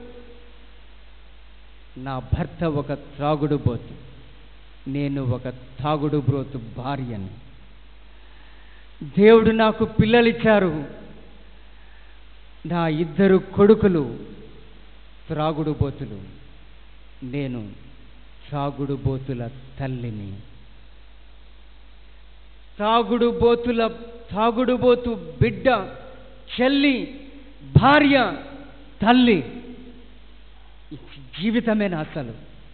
నా భర్త ఒక త్రాగుడుబోతు నేను ఒక తాగుడుబ్రోతు భార్యని దేవుడు నాకు పిల్లలిచ్చారు నా ఇద్దరు కొడుకులు త్రాగుడుబోతులు నేను త్రాగుడుబోతుల తల్లిని తాగుడుబోతుల తాగుడుబోతు బిడ్డ చెల్లి భార్య తల్లి ఈ జీవితమేనా అసలు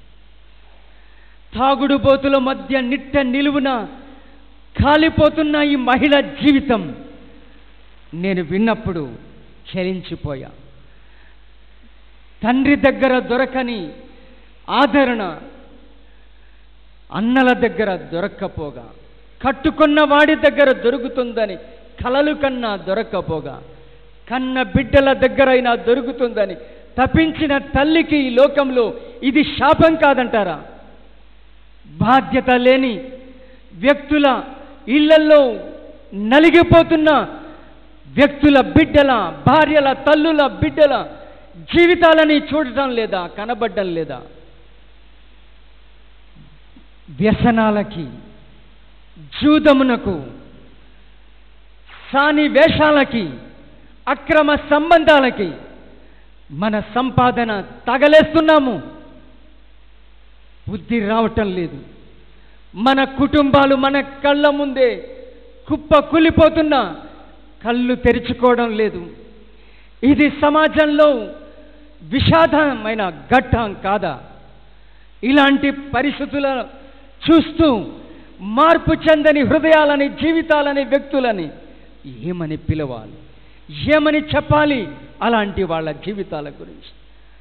తాగుడుబోతుల మధ్య నిట్ట నిలువున కాలిపోతున్న ఈ మహిళ జీవితం నేను విన్నప్పుడు చలించిపోయా తండ్రి దగ్గర దొరకని ఆదరణ అన్నల దగ్గర దొరక్కపోగా కట్టుకున్న వాడి దగ్గర దొరుకుతుందని కలలు కన్నా దొరక్కపోగా కన్న బిడ్డల దగ్గరైనా దొరుకుతుందని తప్పించిన తల్లికి ఈ లోకంలో ఇది శాపం కాదంటారా బాధ్యత లేని వ్యక్తుల ఇళ్లల్లో నలిగిపోతున్న వ్యక్తుల బిడ్డల భార్యల తల్లుల బిడ్డల జీవితాలని చూడటం లేదా కనబడ్డం లేదా వ్యసనాలకి జూదమునకు సాని వేషాలకి అక్రమ సంబంధాలకి మన సంపాదన తగలేస్తున్నాము బుద్ధి రావటం లేదు మన కుటుంబాలు మన కళ్ళ ముందే కుప్ప కులిపోతున్నా కళ్ళు తెరుచుకోవడం లేదు ఇది సమాజంలో విషాదమైన ఘట్టం కాదా ఇలాంటి పరిస్థితులను చూస్తూ మార్పు చెందని హృదయాలని జీవితాలని వ్యక్తులని ఏమని పిలవాలి ఏమని చెప్పాలి అలాంటి వాళ్ళ జీవితాల గురించి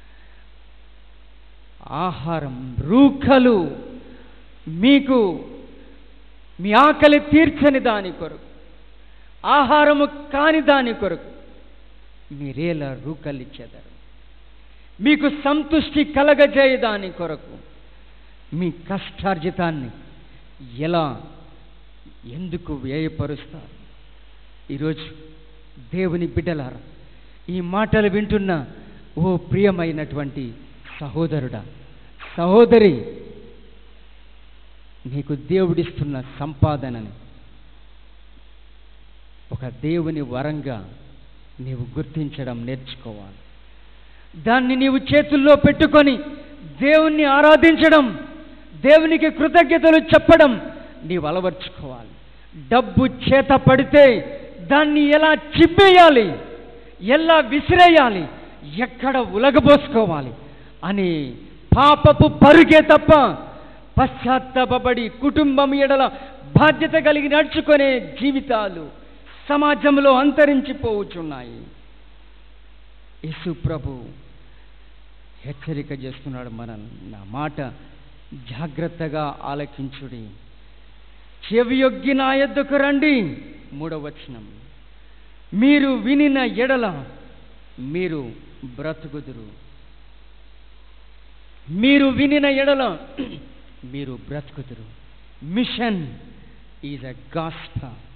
ఆహారం రూఖలు మీకు మీ ఆకలి తీర్చని దాని కొరకు ఆహారము కాని దాని కొరకు మీరేలా రూకలిచ్చేదారు మీకు సంతుష్టి కలగజేయ దాని కొరకు మీ కష్టార్జితాన్ని ఎలా ఎందుకు వ్యయపరుస్తారు ఈరోజు దేవుని బిడ్డలారా ఈ మాటలు వింటున్న ఓ ప్రియమైనటువంటి సహోదరుడా సహోదరి నీకు దేవుడిస్తున్న సంపాదనని ఒక దేవుని వరంగా నీవు గుర్తించడం నేర్చుకోవాలి దాన్ని నీవు చేతుల్లో పెట్టుకొని దేవుణ్ణి ఆరాధించడం దేవునికి కృతజ్ఞతలు చెప్పడం నీవు అలవర్చుకోవాలి డబ్బు చేత పడితే దాన్ని ఎలా చిబ్బేయాలి ఎలా విసిరేయాలి ఎక్కడ ఉలగబోసుకోవాలి అని పాపపు పరుగే తప్ప పశ్చాత్తాపడి కుటుంబం ఎడల బాధ్యత కలిగి నడుచుకునే జీవితాలు సమాజంలో అంతరించిపోవచ్చున్నాయి యేసు ప్రభు హెచ్చరిక చేస్తున్నాడు మన నా మాట జాగ్రత్తగా ఆలకించుడి చెవియొగ్గి నా యొద్దకు రండి మూడవ వచనం మీరు వినిన ఎడల మీరు బ్రతుకుదురు మీరు వినిన ఎడల మీరు బ్రతుకుదురు మిషన్ ఈజ్ అ గాస్ప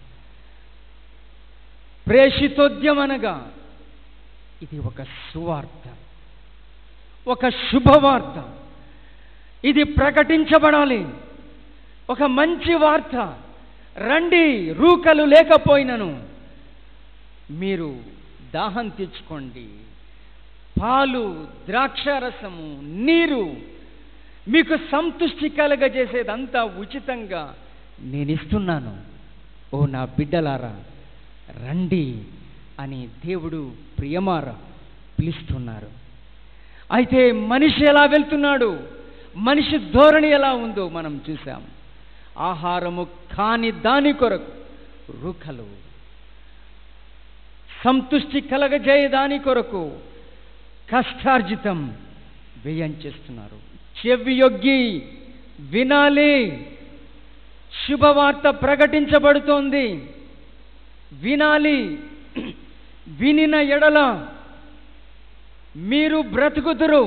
ప్రేషితోద్యమనగా ఇది ఒక సువార్త ఒక శుభవార్త ఇది ప్రకటించబడాలి ఒక మంచి వార్త రండి రూకలు లేకపోయినను మీరు దాహం తెచ్చుకోండి పాలు ద్రాక్షారసము నీరు మీకు సంతృష్టి కలగజేసేదంతా ఉచితంగా నేను ఇస్తున్నాను ఓ నా బిడ్డలారా రండి అని దేవుడు ప్రియమార పిలుస్తున్నారు అయితే మనిషి ఎలా వెళ్తున్నాడు మనిషి ధోరణి ఎలా ఉందో మనం చూసాం ఆహారము కాని దాని కొరకు రుకలు సంతుష్టి కలగజేయ దాని కొరకు కష్టార్జితం వ్యయం చేస్తున్నారు చెవి యొగ్గి వినాలి శుభవార్త ప్రకటించబడుతోంది వినాలి వినిన ఎడల మీరు బ్రతుకుతురు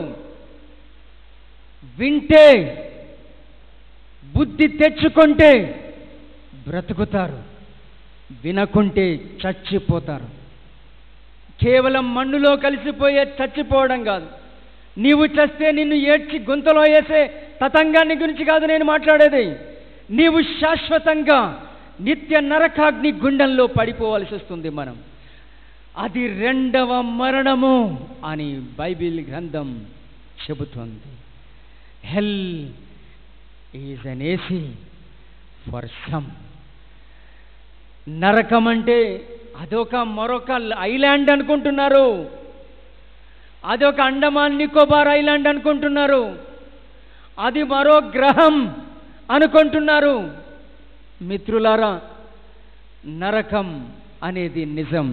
వింటే బుద్ధి తెచ్చుకుంటే బ్రతుకుతారు వినకుంటే చచ్చిపోతారు కేవలం మన్నులో కలిసిపోయే చచ్చిపోవడం కాదు నీవు చస్తే నిన్ను ఏడ్చి గుంతలో వేసే తతంగాన్ని గురించి కాదు నేను మాట్లాడేది నీవు శాశ్వతంగా నిత్య నరకాగ్ని గుండంలో పడిపోవలసి వస్తుంది మనం అది రెండవ మరణము అని బైబిల్ గ్రంథం చెబుతుంది hell is uneasy for some నరకం అంటే అదొక మరొక ఐలాండ్ అనుకుంటున్నారు అదొక అండమాన్ నికోబార్ ఐలాండ్ అనుకుంటున్నారు అది మరో గ్రహం అనుకుంటున్నారు మిత్రులారా నరకం అనేది నిజం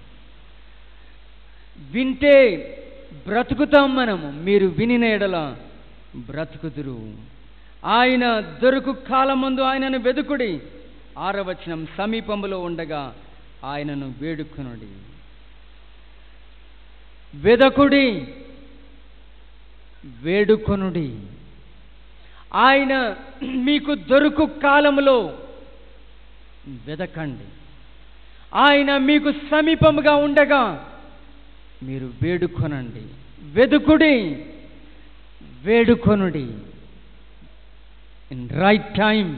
వింటే బ్రతుకుతాం మనము మీరు వినిన ఎడల బ్రతుకుదురు ఆయన దొరుకు కాలమందు ఆయనను వెదుకుడి ఆరవచనం సమీపంలో ఉండగా ఆయనను వేడుకొనుడి వెదకుడి వేడుకొనుడి ఆయన మీకు దొరుకు కాలములో వెదకండి ఆయన మీకు సమీపముగా ఉండగా మీరు వేడుకొనండి వెదుకుడి వేడుకొనుడి ఇన్ రైట్ టైం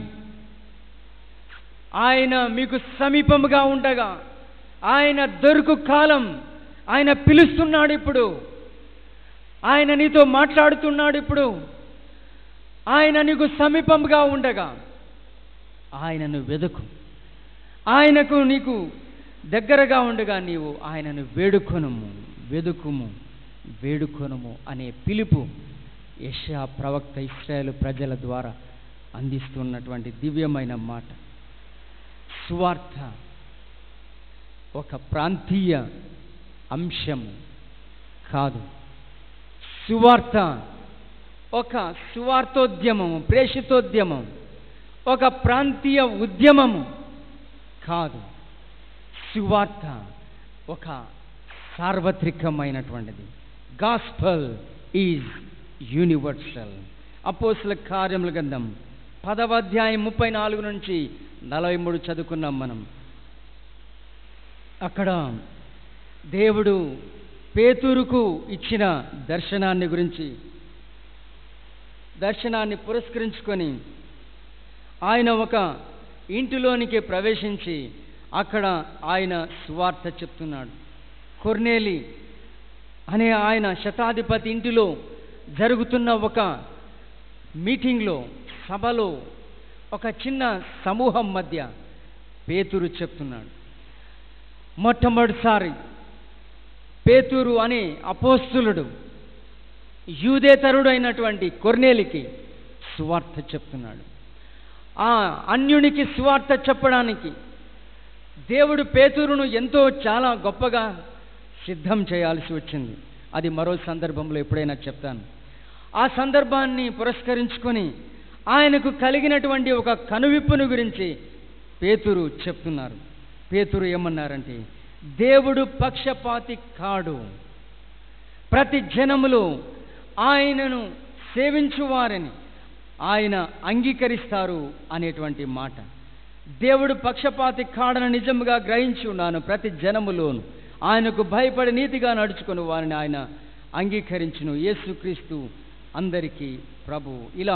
ఆయన మీకు సమీపముగా ఉండగా ఆయన దొరుకు కాలం ఆయన పిలుస్తున్నాడు ఇప్పుడు ఆయన నీతో మాట్లాడుతున్నాడు ఇప్పుడు ఆయన నీకు సమీపంగా ఉండగా ఆయనను వెదుకు ఆయనకు నీకు దగ్గరగా ఉండగా నీవు ఆయనను వేడుకొనుము వెదుకుము వేడుకొనుము అనే పిలుపు యెషయా ప్రవక్త ఇస్రాయేల్ ప్రజల ద్వారా అందిస్తున్నటువంటి దివ్యమైన మాట సువార్త ఒక ప్రాంతీయ అంశము కాదు సువార్త ఒక సువార్తోద్యమము ప్రేషితోద్యమం ఒక ప్రాంతీయ ఉద్యమము కాదు సువార్త ఒక సార్వత్రికమైనటువంటిది గాస్పల్ ఈజ్ యూనివర్సల్ అపోసుల కార్యముల గంధం పదవ అధ్యాయం ముప్పై నాలుగు నుంచి నలభై మూడు చదువుకున్నాం మనం అక్కడ దేవుడు పేతురుకు ఇచ్చిన దర్శనాన్ని గురించి దర్శనాన్ని పురస్కరించుకొని ఆయన ఒక ఇంటిలోనికి ప్రవేశించి అక్కడ ఆయన సువార్త చెప్తున్నాడు కొర్నేలి అనే ఆయన శతాధిపతి ఇంటిలో జరుగుతున్న ఒక మీటింగ్లో సభలో ఒక చిన్న సమూహం మధ్య పేతురు చెప్తున్నాడు మొట్టమొదటిసారి పేతురు అనే అపోస్తులుడు యూదేతరుడు అయినటువంటి కొర్నేలికి సువార్త చెప్తున్నాడు ఆ అన్యునికి సువార్త చెప్పడానికి దేవుడు పేతురును ఎంతో చాలా గొప్పగా సిద్ధం చేయాల్సి వచ్చింది అది మరో సందర్భంలో ఎప్పుడైనా చెప్తాను ఆ సందర్భాన్ని పురస్కరించుకొని ఆయనకు కలిగినటువంటి ఒక కనువిప్పును గురించి పేతురు చెప్తున్నారు పేతురు ఏమన్నారంటే దేవుడు పక్షపాతి కాడు ప్రతి జనములు ఆయనను సేవించువారని ఆయన అంగీకరిస్తారు అనేటువంటి మాట దేవుడు పక్షపాతి కాడని నిజముగా గ్రహించి ఉన్నాను ప్రతి జనములోను ఆయనకు భయపడి నీతిగా నడుచుకుని వారిని ఆయన అంగీకరించును యేసుక్రీస్తు అందరికీ ప్రభు ఇలా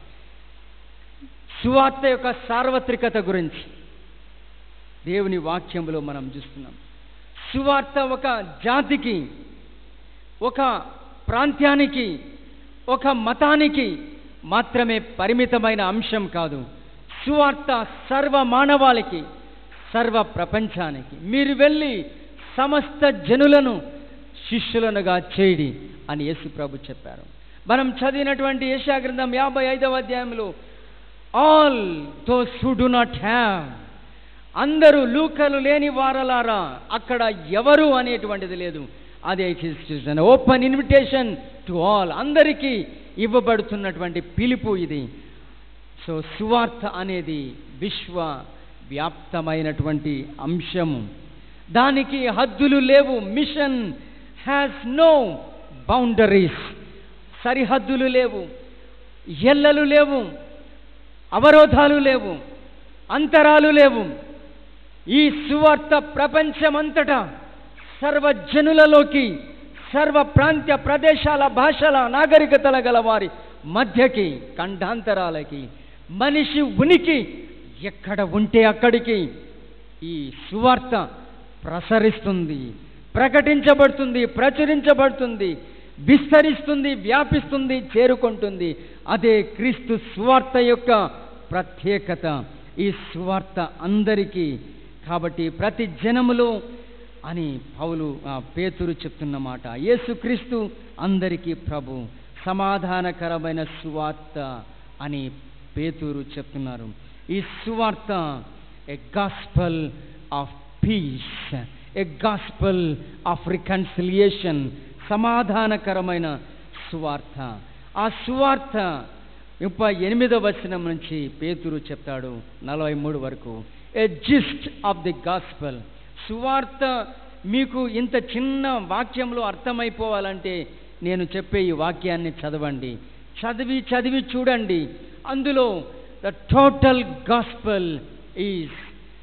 సువార్త యొక్క సార్వత్రికత గురించి దేవుని వాక్యంలో మనం చూస్తున్నాం సువార్త ఒక జాతికి ఒక ప్రాంతానికి ఒక మతానికి మాత్రమే పరిమితమైన అంశం కాదు సువార్త సర్వ మానవాళికి సర్వ ప్రపంచానికి మీరు వెళ్ళి సమస్త జనులను శిష్యులనుగా చేయడి అని యేసు ప్రభు చెప్పారు మనం చదివినటువంటి ఏషా గ్రంథం యాభై ఐదవ అధ్యాయంలో all those who do not have అందరూ లూకలు లేని వారలారా అక్కడ ఎవరు అనేటువంటిది లేదు అదే ఓపెన్ ఇన్విటేషన్ టు ఆల్ అందరికీ ఇవ్వబడుతున్నటువంటి పిలుపు ఇది సో సువార్త అనేది విశ్వ వ్యాప్తమైనటువంటి అంశము దానికి హద్దులు లేవు మిషన్ హ్యాస్ నో బౌండరీస్ సరిహద్దులు లేవు ఎల్లలు లేవు అవరోధాలు లేవు అంతరాలు లేవు ఈ సువార్త ప్రపంచమంతటా సర్వజనులలోకి సర్వ ప్రాంత్య ప్రదేశాల భాషల నాగరికతల గల వారి మధ్యకి ఖండాంతరాలకి మనిషి ఉనికి ఎక్కడ ఉంటే అక్కడికి ఈ సువార్త ప్రసరిస్తుంది ప్రకటించబడుతుంది ప్రచురించబడుతుంది విస్తరిస్తుంది వ్యాపిస్తుంది చేరుకుంటుంది అదే క్రీస్తు సువార్త యొక్క ప్రత్యేకత ఈ సువార్త అందరికీ కాబట్టి ప్రతి జనములో అని పౌలు ఆ, పేతురు చెప్తున్న మాట యేసుక్రీస్తు అందరికీ ప్రభు సమాధానకరమైన సువార్త అని పేతురు చెప్తున్నారు ఈ సువార్త a gospel of peace a gospel of reconciliation సమాధానకరమైన సువార్త ఆ సువార్త ముప్పై ఎనిమిదవ వచనం నుంచి పేతురు చెప్తాడు నలభై మూడు వరకు a gist of the gospel సువార్త మీకు ఇంత చిన్న వాక్యంలో అర్థమైపోవాలంటే నేను చెప్పే ఈ వాక్యాన్ని చదవండి చదివి చదివి చూడండి అందులో the total gospel is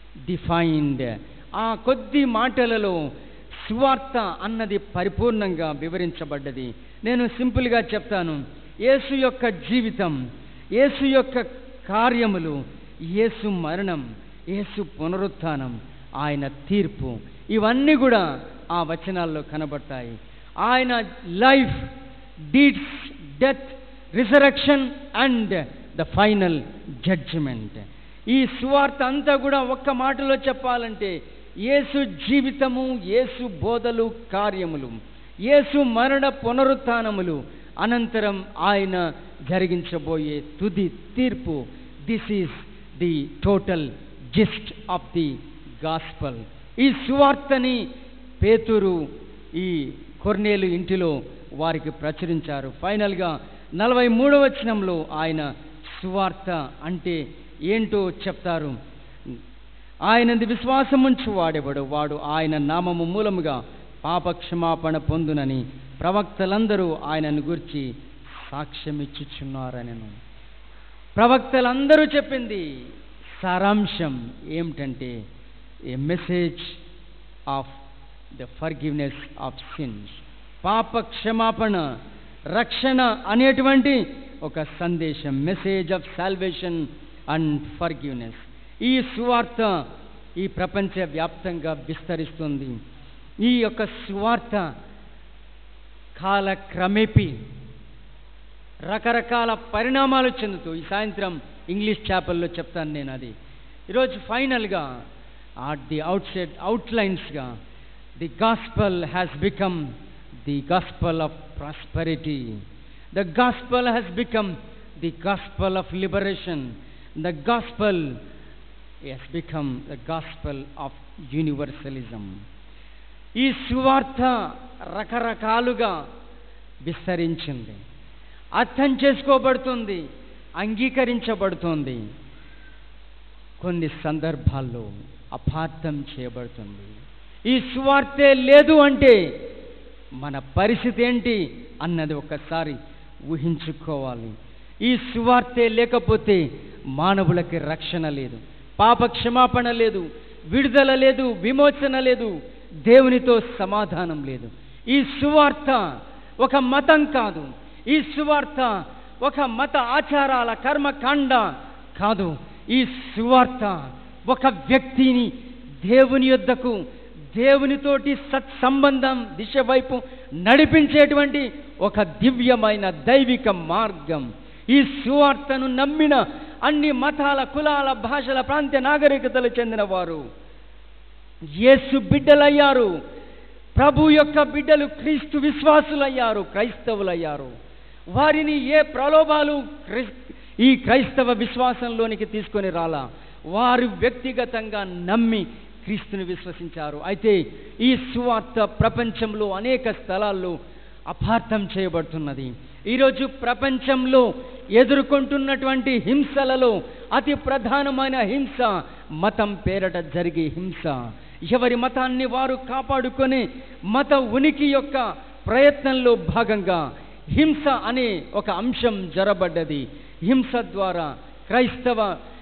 defined ఆ కొద్ది మాటలలో సువార్త అన్నది పరిపూర్ణంగా వివరించబడ్డది నేను సింపుల్గా చెప్తాను యేసు యొక్క జీవితం యేసు యొక్క కార్యములు యేసు మరణం యేసు పునరుత్థానం ఆయన తీర్పు ఇవన్నీ కూడా ఆ వచనాల్లో కనబడతాయి ఆయన life deeds death resurrection and the final judgement ఈ సువార్త అంతా కూడా ఒక్క మాటలో చెప్పాలంటే యేసు జీవితము యేసు బోధలు కార్యములు యేసు మరణ పునరుత్థానములు అనంతరం ఆయన జరిగించబోయే తుది తీర్పు this is the total gist of the gospel ఈ సువార్తని పేతురు ఈ కొర్నేలు ఇంటిలో వారికి ప్రచురించారు ఫైనల్గా నలభై మూడవ వచనంలో ఆయన సువార్త అంటే ఏంటో చెప్తారు ఆయనది విశ్వాసముంచు వాడేవాడు వాడు ఆయన నామము మూలముగా పాపక్షమాపణ పొందునని ప్రవక్తలందరూ ఆయనను గురించి సాక్ష్యమిచ్చుచున్నారనను ప్రవక్తలందరూ చెప్పింది సారాంశం ఏమిటంటే a message of the forgiveness of sins పాప క్షమాపణ రక్షణ అనేటువంటి ఒక సందేశం message of salvation and forgiveness ఈ సువార్త ఈ ప్రపంచ వ్యాప్తంగా విస్తరిస్తుంది ఈ యొక్క సువార్త కాలక్రమేపీ రకరకాల పరిణామాలు చెందుతూ ఈ సాయంత్రం ఇంగ్లీష్ చేపల్లో చెప్తాను నేను అది ఈరోజు ఫైనల్గా ఆట్ ది అవుట్ సైడ్ అవుట్లైన్స్గా the gospel has become the gospel of prosperity the gospel has become the gospel of liberation the gospel has become the gospel of universalism. ఈ సువార్త రకరకాలుగా విస్తరించింది అర్థం చేసుకోబడుతుంది అంగీకరించబడుతుంది కొన్ని సందర్భాల్లో అపార్థం చేయబడుతుంది ఈ సువార్తే లేదు అంటే మన పరిస్థితి ఏంటి అన్నది ఒకసారి ఊహించుకోవాలి ఈ సువార్తే లేకపోతే మానవులకి రక్షణ లేదు పాప క్షమాపణ లేదు విడుదల లేదు విమోచన లేదు దేవునితో సమాధానం లేదు ఈ సువార్త ఒక మతం కాదు ఈ సువార్త ఒక మత ఆచారాల కర్మకాండ కాదు ఈ సువార్త ఒక వ్యక్తిని దేవుని యొద్దకు దేవునితోటి సత్సంబంధం దిశ వైపు నడిపించేటువంటి ఒక దివ్యమైన దైవిక మార్గం ఈ సువార్తను నమ్మిన అన్ని మతాల కులాల భాషల ప్రాంత నాగరికతలు చెందిన వారు యేసు బిడ్డలయ్యారు ప్రభు యొక్క బిడ్డలు క్రీస్తు విశ్వాసులయ్యారు క్రైస్తవులయ్యారు వారిని ఏ ప్రలోభాలు క్రిస్- ఈ క్రైస్తవ విశ్వాసంలోనికి తీసుకొని రాలా వారు వ్యక్తిగతంగా నమ్మి క్రీస్తుని విశ్వసించారు అయితే ఈ సువార్త ప్రపంచంలో అనేక స్థలాల్లో అపార్థం చేయబడుతున్నది ఈరోజు ప్రపంచంలో ఎదుర్కొంటున్నటువంటి హింసలలో అతి ప్రధానమైన హింస మతం పేరట జరిగే హింస ఎవరి మతాన్ని వారు కాపాడుకొని మత ఉనికి యొక్క ప్రయత్నంలో భాగంగా హింస అనే ఒక అంశం జరబడ్డది హింస ద్వారా క్రైస్తవ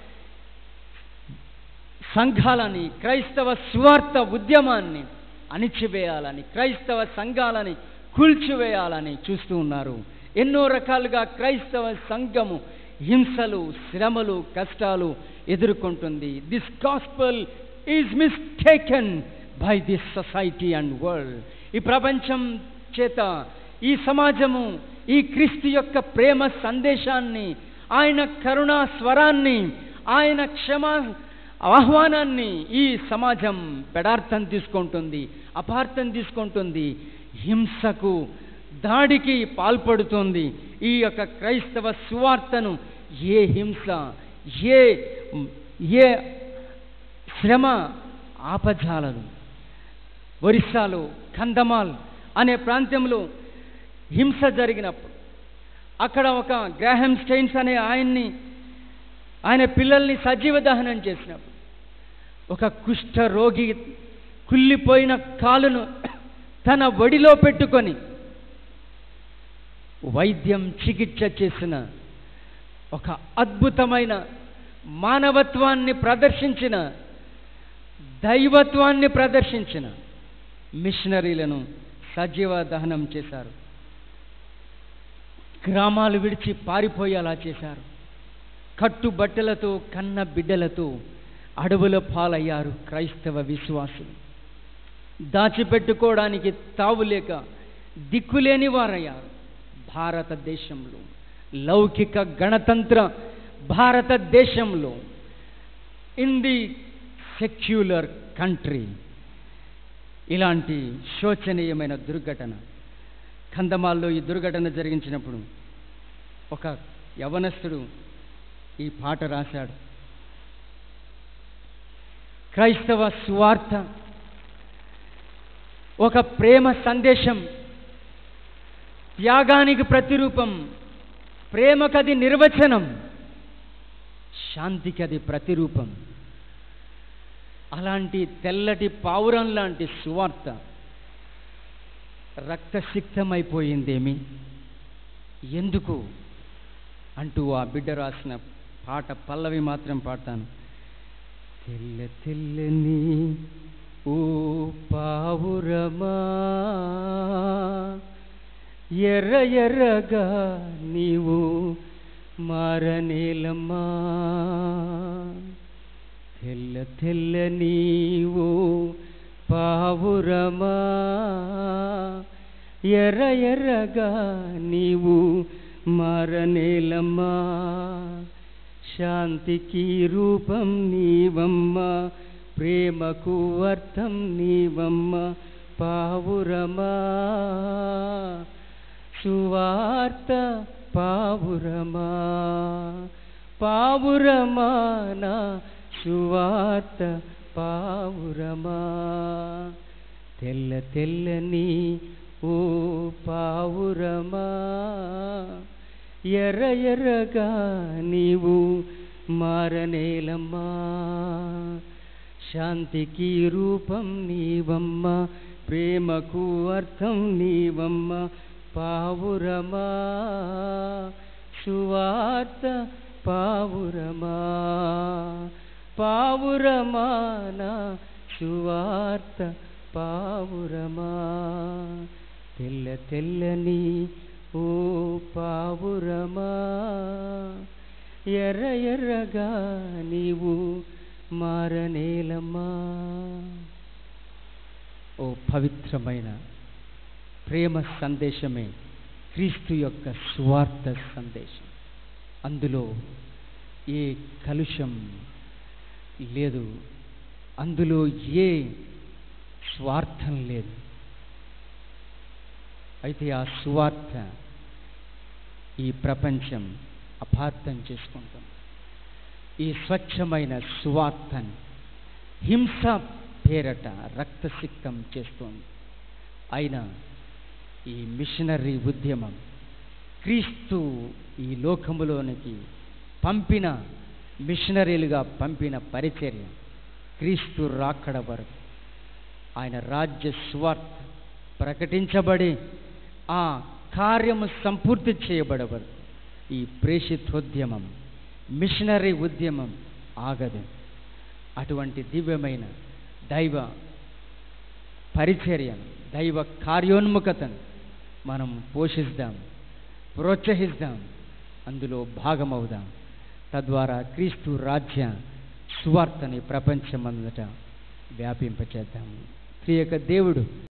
సంఘాలని క్రైస్తవ స్వార్థ ఉద్యమాన్ని అణిచివేయాలని క్రైస్తవ సంఘాలని కూల్చివేయాలని చూస్తూ ఉన్నారు ఎన్నో రకాలుగా క్రైస్తవ సంఘము హింసలు శ్రమలు కష్టాలు ఎదుర్కొంటుంది this gospel is mistaken by this society and world ఈ ప్రపంచం చేత ఈ సమాజము ఈ క్రీస్తు యొక్క ప్రేమ సందేశాన్ని ఆయన కరుణా స్వరాన్ని ఆయన క్షమా ఆహ్వానాన్ని ఈ సమాజం పెడార్థం తీసుకుంటుంది అపార్థం తీసుకుంటుంది హింసకు దాడికి పాల్పడుతోంది ఈ యొక్క క్రైస్తవ సువార్తను ఏ హింస ఏ ఏ శ్రమ ఆపజాలలు ఒరిస్సాలో కందమాల్ అనే ప్రాంతంలో హింస జరిగినప్పుడు అక్కడ ఒక గ్రాహం స్టైన్స్ అనే ఆయన్ని ఆయన పిల్లల్ని సజీవ దహనం చేసినప్పుడు ఒక కుష్ఠ రోగి కుళ్ళిపోయిన కాలును తన ఒడిలో పెట్టుకొని వైద్యం చికిత్స చేసిన ఒక అద్భుతమైన మానవత్వాన్ని ప్రదర్శించిన దైవత్వాన్ని ప్రదర్శించిన మిషనరీలను సజీవ దహనం చేశారు గ్రామాలు విడిచి పారిపోయేలా చేశారు కట్టుబట్టలతో కన్న బిడ్డలతో అడవుల పాలయ్యారు క్రైస్తవ విశ్వాసులు దాచిపెట్టుకోవడానికి తావులేక దిక్కులేని వారయ్యారు భారతదేశంలో లౌకిక గణతంత్ర భారతదేశంలో ఇన్ ది సెక్యులర్ కంట్రీ ఇలాంటి శోచనీయమైన దుర్ఘటన కందమాల్లో ఈ దుర్ఘటన జరిగించినప్పుడు ఒక యవనస్తుడు ఈ పాట రాశాడు క్రైస్తవ స్వార్థ ఒక ప్రేమ సందేశం త్యాగానికి ప్రతిరూపం ప్రేమకది నిర్వచనం శాంతికి అది ప్రతిరూపం అలాంటి తెల్లటి పావురం లాంటి సువార్త రక్తసిక్తమైపోయిందేమి ఎందుకు అంటూ ఆ బిడ్డ రాసిన పాట పల్లవి మాత్రం పాడతాను తెల్ల తెల్లని ఓ పావురమా ఎర్ర ఎర్రగా నీవు మారనేలమ్మా తెల్ల తెల్ల నీవు పావురమా ఎర్ర ఎర్రగా నీవు మారనేలమ్మా శాంతికి రూపం నీవమ్మ ప్రేమకు అర్థం నీవమ్మ పావురమా సువార్త పావురమా పావురమా నా సువార్త పావురమా తెల్ల తెల్లని ఓ పావురమా ఎర్ర ఎర్రగా నీవు మారనేలమ్మా శాంతికి రూపం నీవమ్మ ప్రేమకు అర్థం నీవమ్మ పావురమా సువార్త పావురమా పావురమా నా సువార్త పావురమా తెల్ల తెల్లని ఓ పావురమా ఎర్ర ఎర్రగా నీవు మారనేలమ్మా ఓ పవిత్రమైన ప్రేమ సందేశమే క్రీస్తు యొక్క స్వార్థ సందేశం అందులో ఏ కలుషం లేదు అందులో ఏ స్వార్థం లేదు అయితే ఆ సువార్త ఈ ప్రపంచం అపార్థం చేసుకుంటాం ఈ స్వచ్ఛమైన సువార్తని హింస పేరట రక్తసిక్తం చేస్తోంది అయినా ఈ మిషనరీ ఉద్యమం క్రీస్తు ఈ లోకములోనికి పంపిన మిషనరీలుగా పంపిన పరిచర్య క్రీస్తు రాకడ వరకు ఆయన రాజ్య స్వార్థ ప్రకటించబడి ఆ కార్యము సంపూర్తి చేయబడే వరకు ఈ ప్రేషితోద్యమం మిషనరీ ఉద్యమం ఆగదు అటువంటి దివ్యమైన దైవ పరిచర్యను దైవ కార్యోన్ముఖతను మనం పోషిస్తాం ప్రోత్సహిస్తాం అందులో భాగమవుదాం తద్వారా క్రీస్తు రాజ్య సువార్తని ప్రపంచమంతటా వ్యాపింపచేద్దాము ప్రియ యొక్క దేవుడు